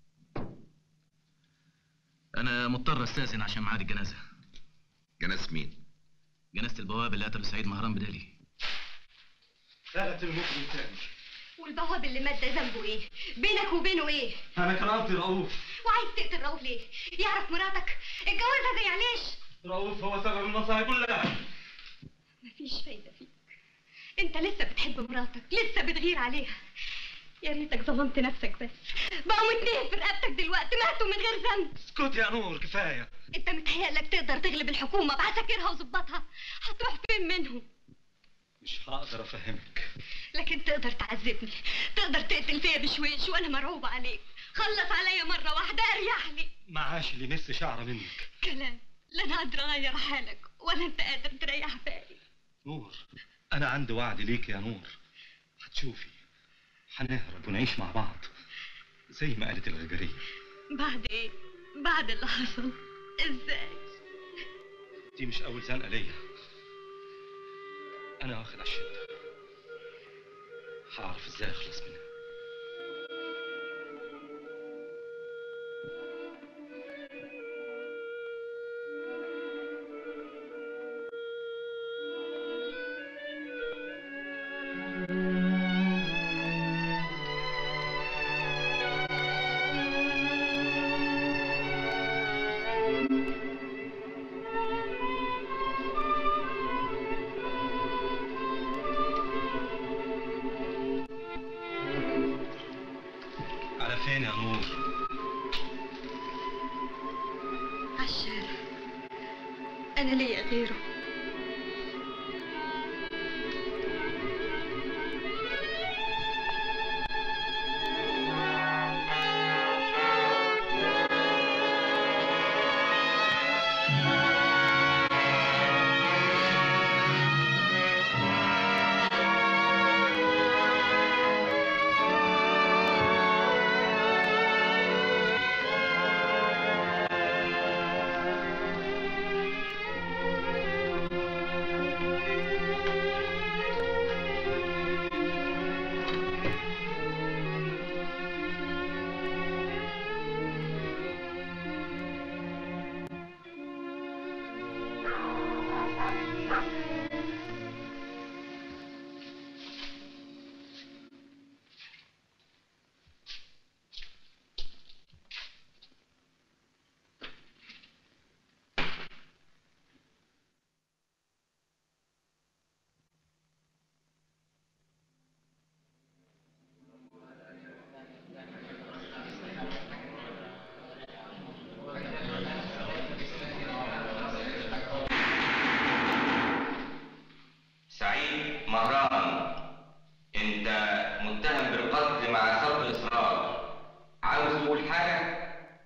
انا مضطر استاذن عشان ميعاد الجنازه جنازه مين جنازه البواب اللي قتل سعيد مهران بدالي ثلاث المجرم تاني والبواب اللي مات ده ذنبه ايه بينك وبينه ايه انا كان قصدي رؤوف وعايز تقتل رؤوف ليه يعرف مراتك اتجوزها زي عليش رؤوف هو سبب المصايب كلها مفيش فايدة فيك انت لسه بتحب مراتك لسه بتغير عليها يا ريتك ظلمت نفسك بس بقوا اتنين في رقبتك دلوقتي ماتوا من غير ذنب اسكت يا نور كفايه انت متهيألك تقدر تغلب الحكومة بعساكرها وظباطها هتروح فين منهم مش هقدر افهمك لكن تقدر تعذبني تقدر تقتل فيا بشويش وانا مرعوبة عليك خلص عليا مرة واحدة اريح لي معاش اللي نص شعره منك كلام لا انا قادرة اغير حالك ولا انت قادر تريح بالي نور انا عندي وعد ليك يا نور هتشوفي هنهرب ونعيش مع بعض زي ما قالت الغجرية بعد ايه بعد اللي حصل ازاي دي مش اول زنقة ليا انا واخد على الشدة هعرف ازاي اخلص منها على فين يا نور عالشارع انا ليا غيره سعيد مهران انت متهم بالقتل مع سبق اصرار عاوز تقول حاجه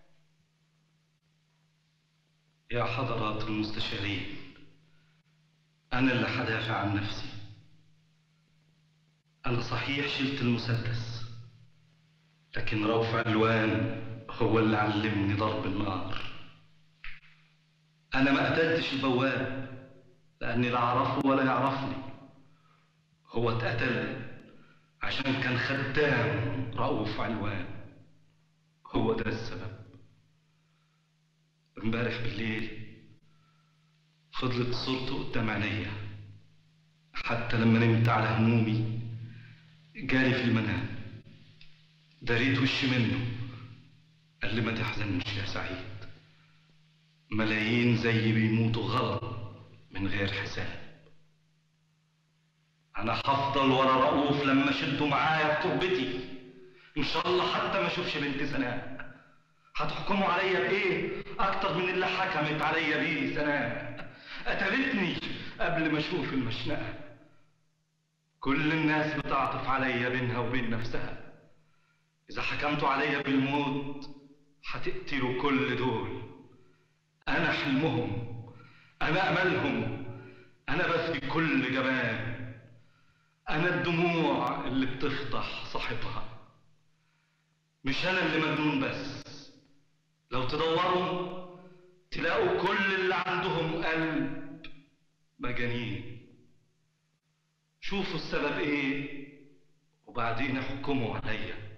يا حضرات المستشارين أنا اللي حدافع عن نفسي أنا صحيح شلت المسدس لكن رؤوف علوان هو اللي علمني ضرب النار أنا ما قتلتش البواب لأني لا أعرفه ولا يعرفني هو اتقتل عشان كان خدام رؤوف علوان هو ده السبب امبارح بالليل فضلت صورته قدام عينيا حتى لما نمت على همومي جالي في المنام دريت وشي منه قال لي ما تحزنش يا سعيد ملايين زيي بيموتوا غلط من غير حساب انا هفضل ورا رؤوف لما شدوا معايا في تربتي ان شاء الله حتى ما اشوفش بنت سناء هتحكموا عليا بايه اكتر من اللي حكمت عليا بيه سناء قتلتني قبل ما اشوف المشنقه كل الناس بتعطف عليا بينها وبين نفسها اذا حكمتوا عليا بالموت هتقتلوا كل دول انا حلمهم انا املهم انا بفدي كل جبان انا الدموع اللي بتفضح صاحبها مش انا اللي مجنون بس لو تدوروا تلاقوا كل اللي عندهم قلب مجانين شوفوا السبب ايه وبعدين احكموا عليا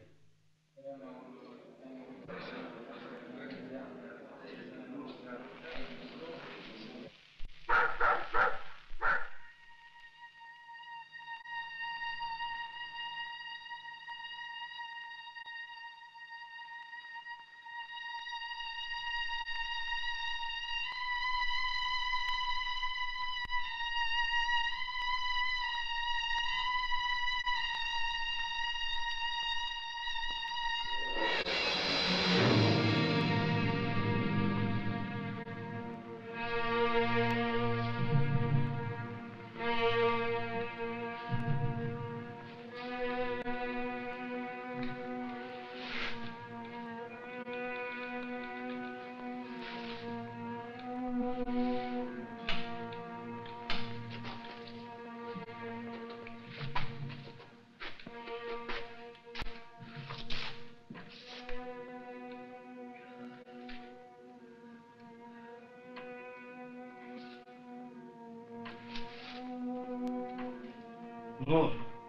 نور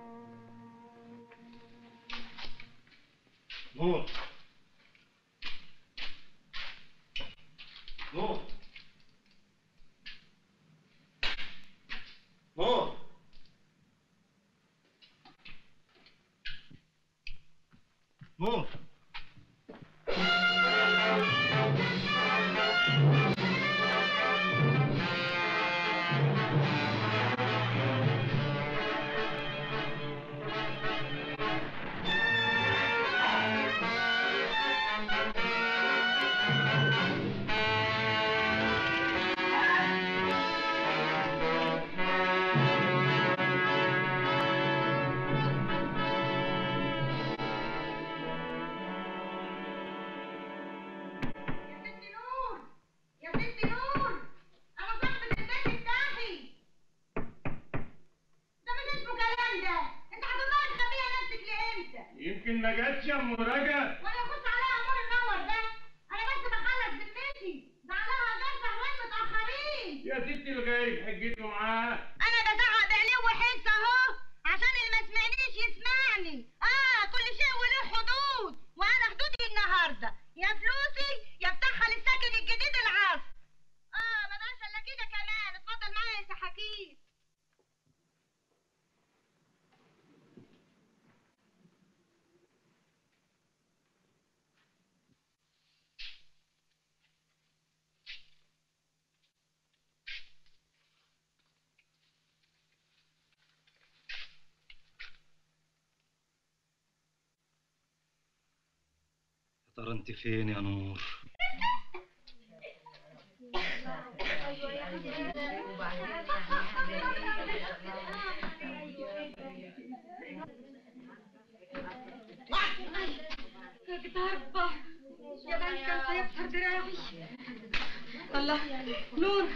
نور نور نور نور يا ست نور انا صاحبة البيت افتحي ده مش اسمه كلام ده انت هتفضلي مخبيه نفسك لامتى يمكن ما جاتش يا ام رجب ولا يخص عليها امور النور ده انا بس بخلص ذمتي ده عليها جرح وين متاخرين يا ستي الغايب حجته معاه انا بزعق بعلو وحس اهو عشان اللي ما سمعنيش يسمعني اه كل شيء وله حدود وانا حدودي النهارده يا فلوسي يا بتاعها للسكن الجديد العصر اه ما بقاش الا كده كمان اتفضل معايا يا سحاكين يا ترى انت فين يا نور ضربة يا بنت كان هيكسر دراعي الله نور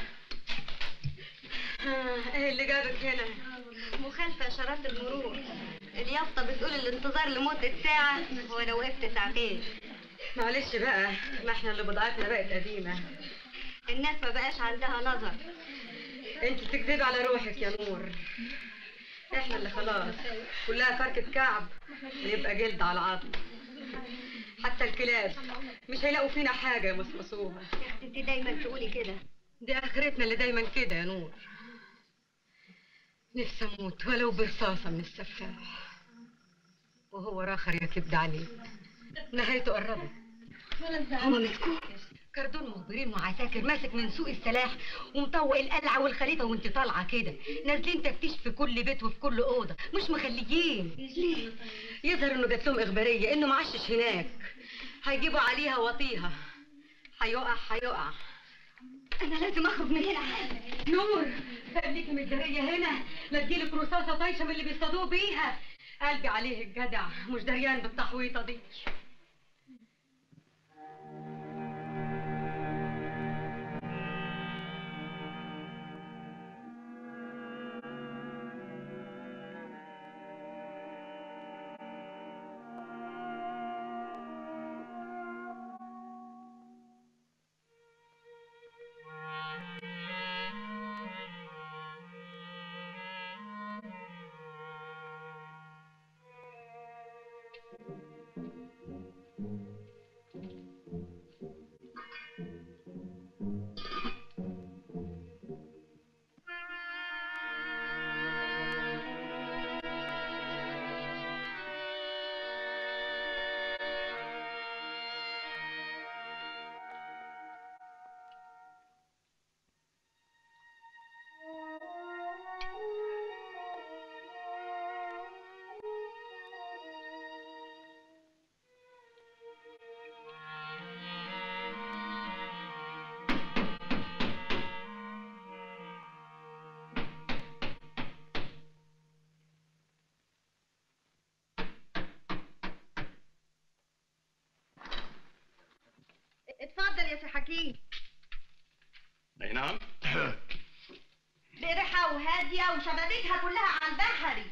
آه، ايه اللي جابك هنا؟ مخالفة إشارات المرور اليافطة بتقول الانتظار لمدة ساعة وأنا وقفت ساعتين معلش بقى ما احنا اللي بضاعتنا بقت قديمة الناس ما بقاش عندها نظر انت تكذبي على روحك يا نور احنا اللي خلاص كلها فركة كعب يبقى جلد على عظم حتى الكلاب مش هيلاقوا فينا حاجة يمصمصوها انت دايما تقولي كده دي اخرتنا اللي دايما كده يا نور نفسي اموت ولو برصاصة من السفاح وهو راخر يا كبد عليه نهايته قربت هما مسكوك كردون مخبرين وعساكر ماسك من سوق السلاح ومطوق القلعة والخليفة وانت طالعة كده نازلين تفتيش في كل بيت وفي كل أوضة مش مخليين ليه؟ يظهر انه جات لهم إخبارية انه معشش هناك هيجيبوا عليها وطيها هيقع هيقع أنا لازم أخرج من هنا نور خليكي متجرية هنا لا تجيلك رصاصة طايشة من اللي بيصطادوه بيها قلبي عليه الجدع مش دريان بالتحويطة دي يا سي حكيم اي نعم بريحة وهادية وشبابيكها كلها على البحري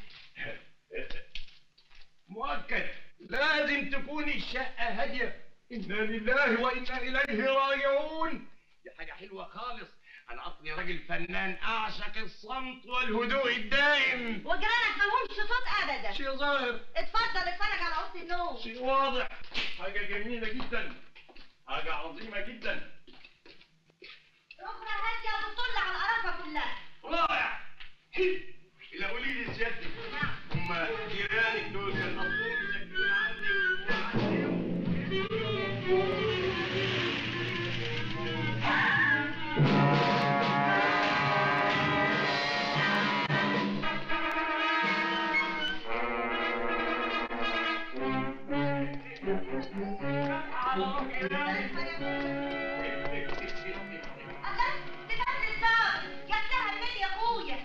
مؤكد لازم تكون الشقة هادية إنا لله وإنا إليه راجعون دي حاجة حلوة خالص أنا أصلي راجل فنان أعشق الصمت والهدوء الدائم وجيرانك مالهمش صوت ابدا شيء ظاهر اتفضل اتفرج على اوضه النوم شيء واضح حاجة جميلة جدا حاجة عظيمة جدا ركنة هادية وبتطل على القرافة كلها رائع إلا قولي لي سيادتك هم جيرانك دول كان أصلهم مسجلين عندك تبدل الظابط جبتها منين يا اخويا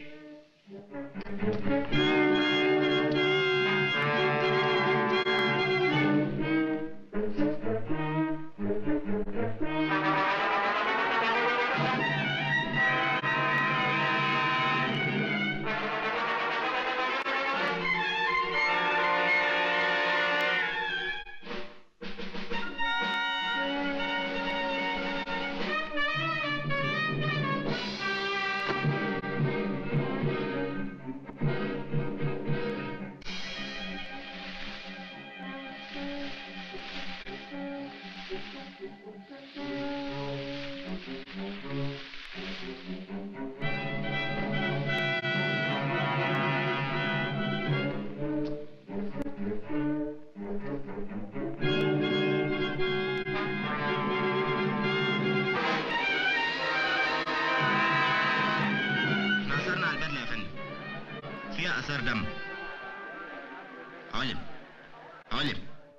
احنا اثرنا على البدله يا فندم فيها اثار دم علم علم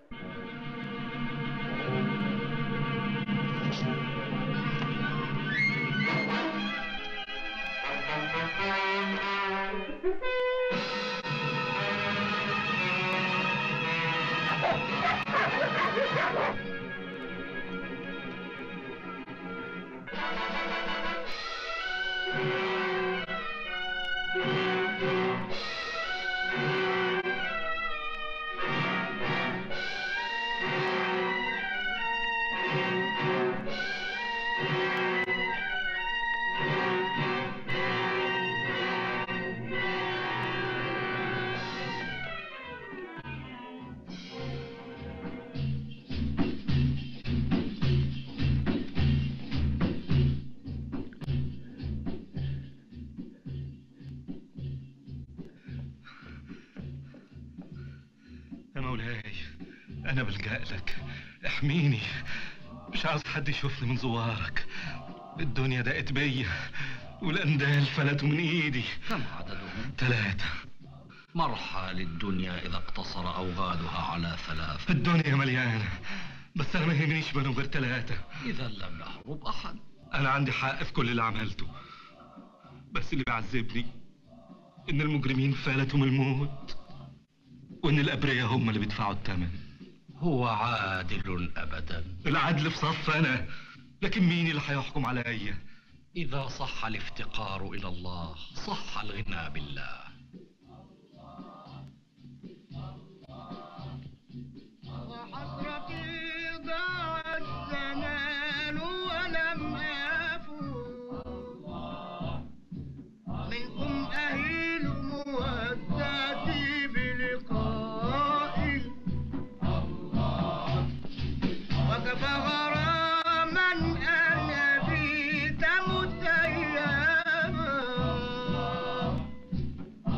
يا مولاي أنا بلجأ لك احميني مش عاوز حد يشوفني من زوارك الدنيا ضاقت بيا والأندال فلتوا من إيدي كم عددهم؟ ثلاثة مرحى للدنيا إذا اقتصر أوغادها على ثلاث الدنيا مليانة بس أنا ما يهمنيش منهم غير ثلاثة إذا لم يهرب أحد أنا عندي حق في كل اللي عملته بس اللي بيعذبني إن المجرمين فلتوا من الموت وإن الأبرياء هم اللي بيدفعوا الثمن هو عادل أبدا العدل في صف أنا لكن مين اللي هيحكم عليا إذا صح الافتقار إلى الله صح الغنى بالله وحسرتي ضاع الزمان ولم أفوز منكم أهيل مودتي بلقائي وكفى غراما أن أبيت متيما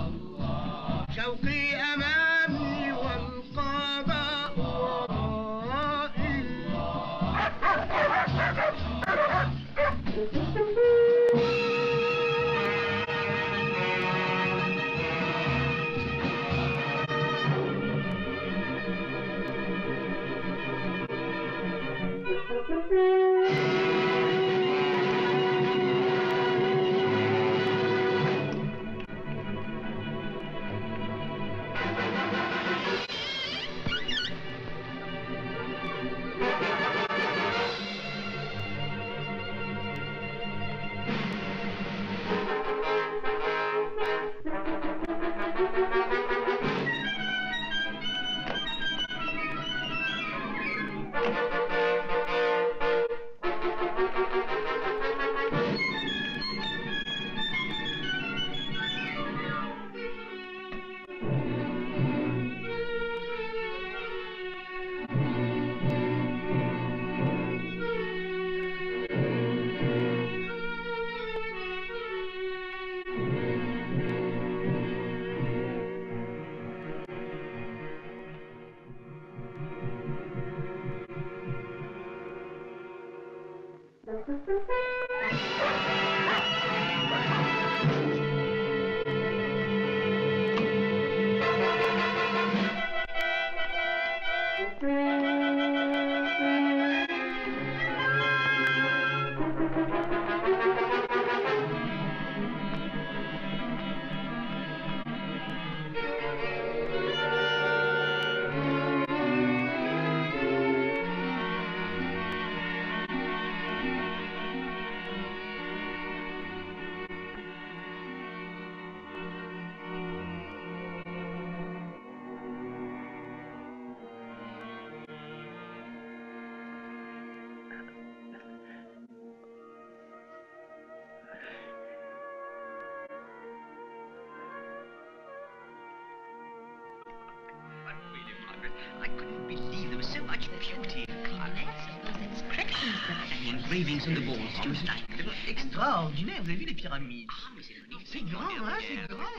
engravings on the walls, just like. Extraordinaire, vous avez vu les pyramides Ah, mais c'est magnifique. C'est grand, hein, c'est grand.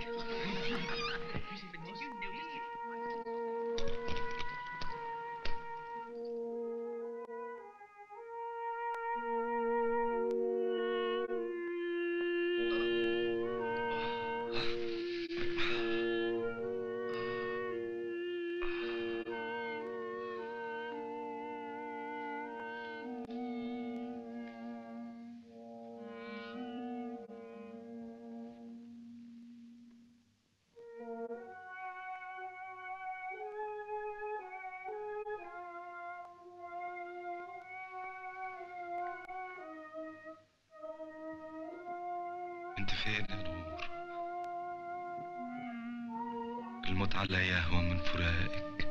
انت فين يا نور الموت علي اهون من فراقك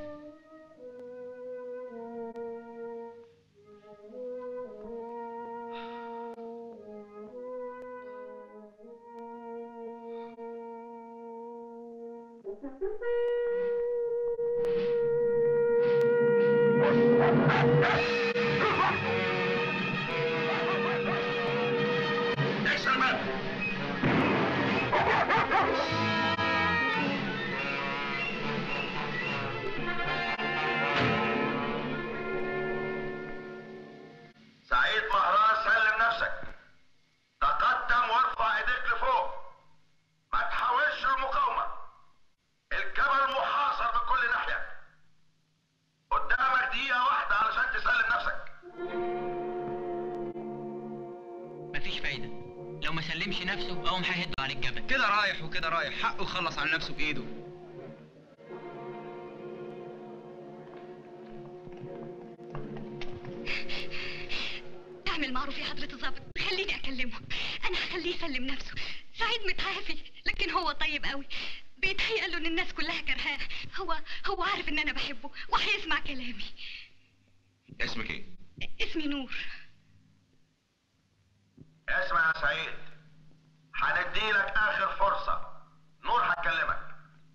سعيد مهران سلم نفسك تقدم وارفع ايديك لفوق ما تحاولش المقاومة الجبل محاصر من كل ناحية قدامك دقيقة واحدة علشان تسلم نفسك مفيش فايدة لو ما سلمش نفسه اقوم هيهدوا عن الجبل كده رايح وكده رايح حقه يخلص على نفسه بايده اعمل معروف يا حضرة الظابط خليني اكلمه انا هخليه يسلم نفسه سعيد متعافي لكن هو طيب قوي بيتهيأ له ان الناس كلها كرهاه هو هو عارف ان انا بحبه وهيسمع كلامي اسمك ايه؟ اسمي نور اسمع يا سعيد هنديلك اخر فرصة نور هتكلمك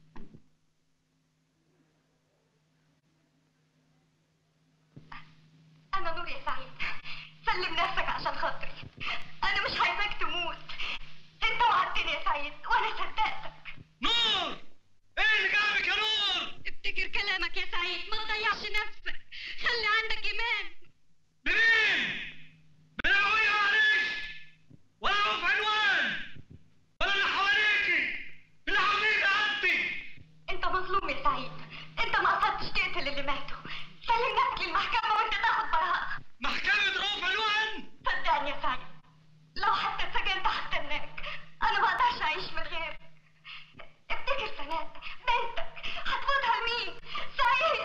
انا نور يا سعيد سلم نفسك عشان خاطري انا مش عايزاك تموت انت وعدتني يا سعيد وانا صدقتك نور ايه اللي جابك يا نور افتكر كلامك يا سعيد ما تضيعش نفسك خلي عندك ايمان منين؟ من ابويا عليك ولا هو في عنوان ولا اللي حواليكي اللي حواليك عبدي انت مظلوم يا سعيد انت ما قصدتش تقتل اللي ماتوا سلم نفسك للمحكمة وانت تاخد براءة محكمة رؤوف عنوان صدقني يا سعيد لو حتى اتسجنت هستناك انا ما اقدرش اعيش من غيرك افتكر سناء بنتك هتفوتها لمين سعيد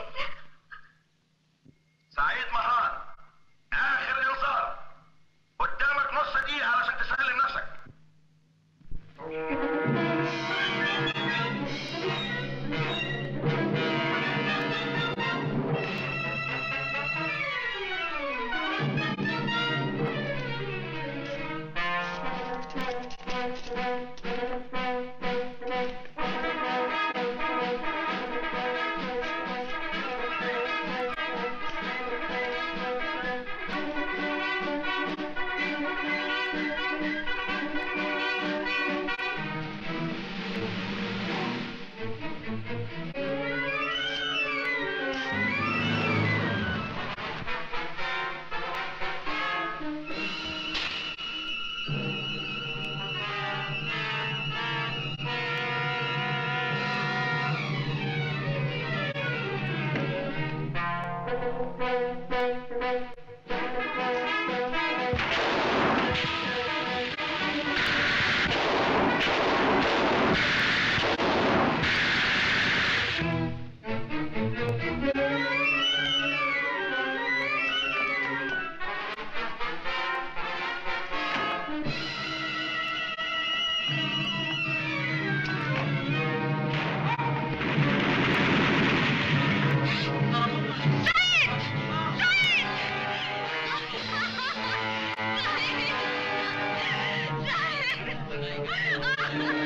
سعيد مهران اخر انذار قدامك نص دقيقة علشان تسلم نفسك سعيد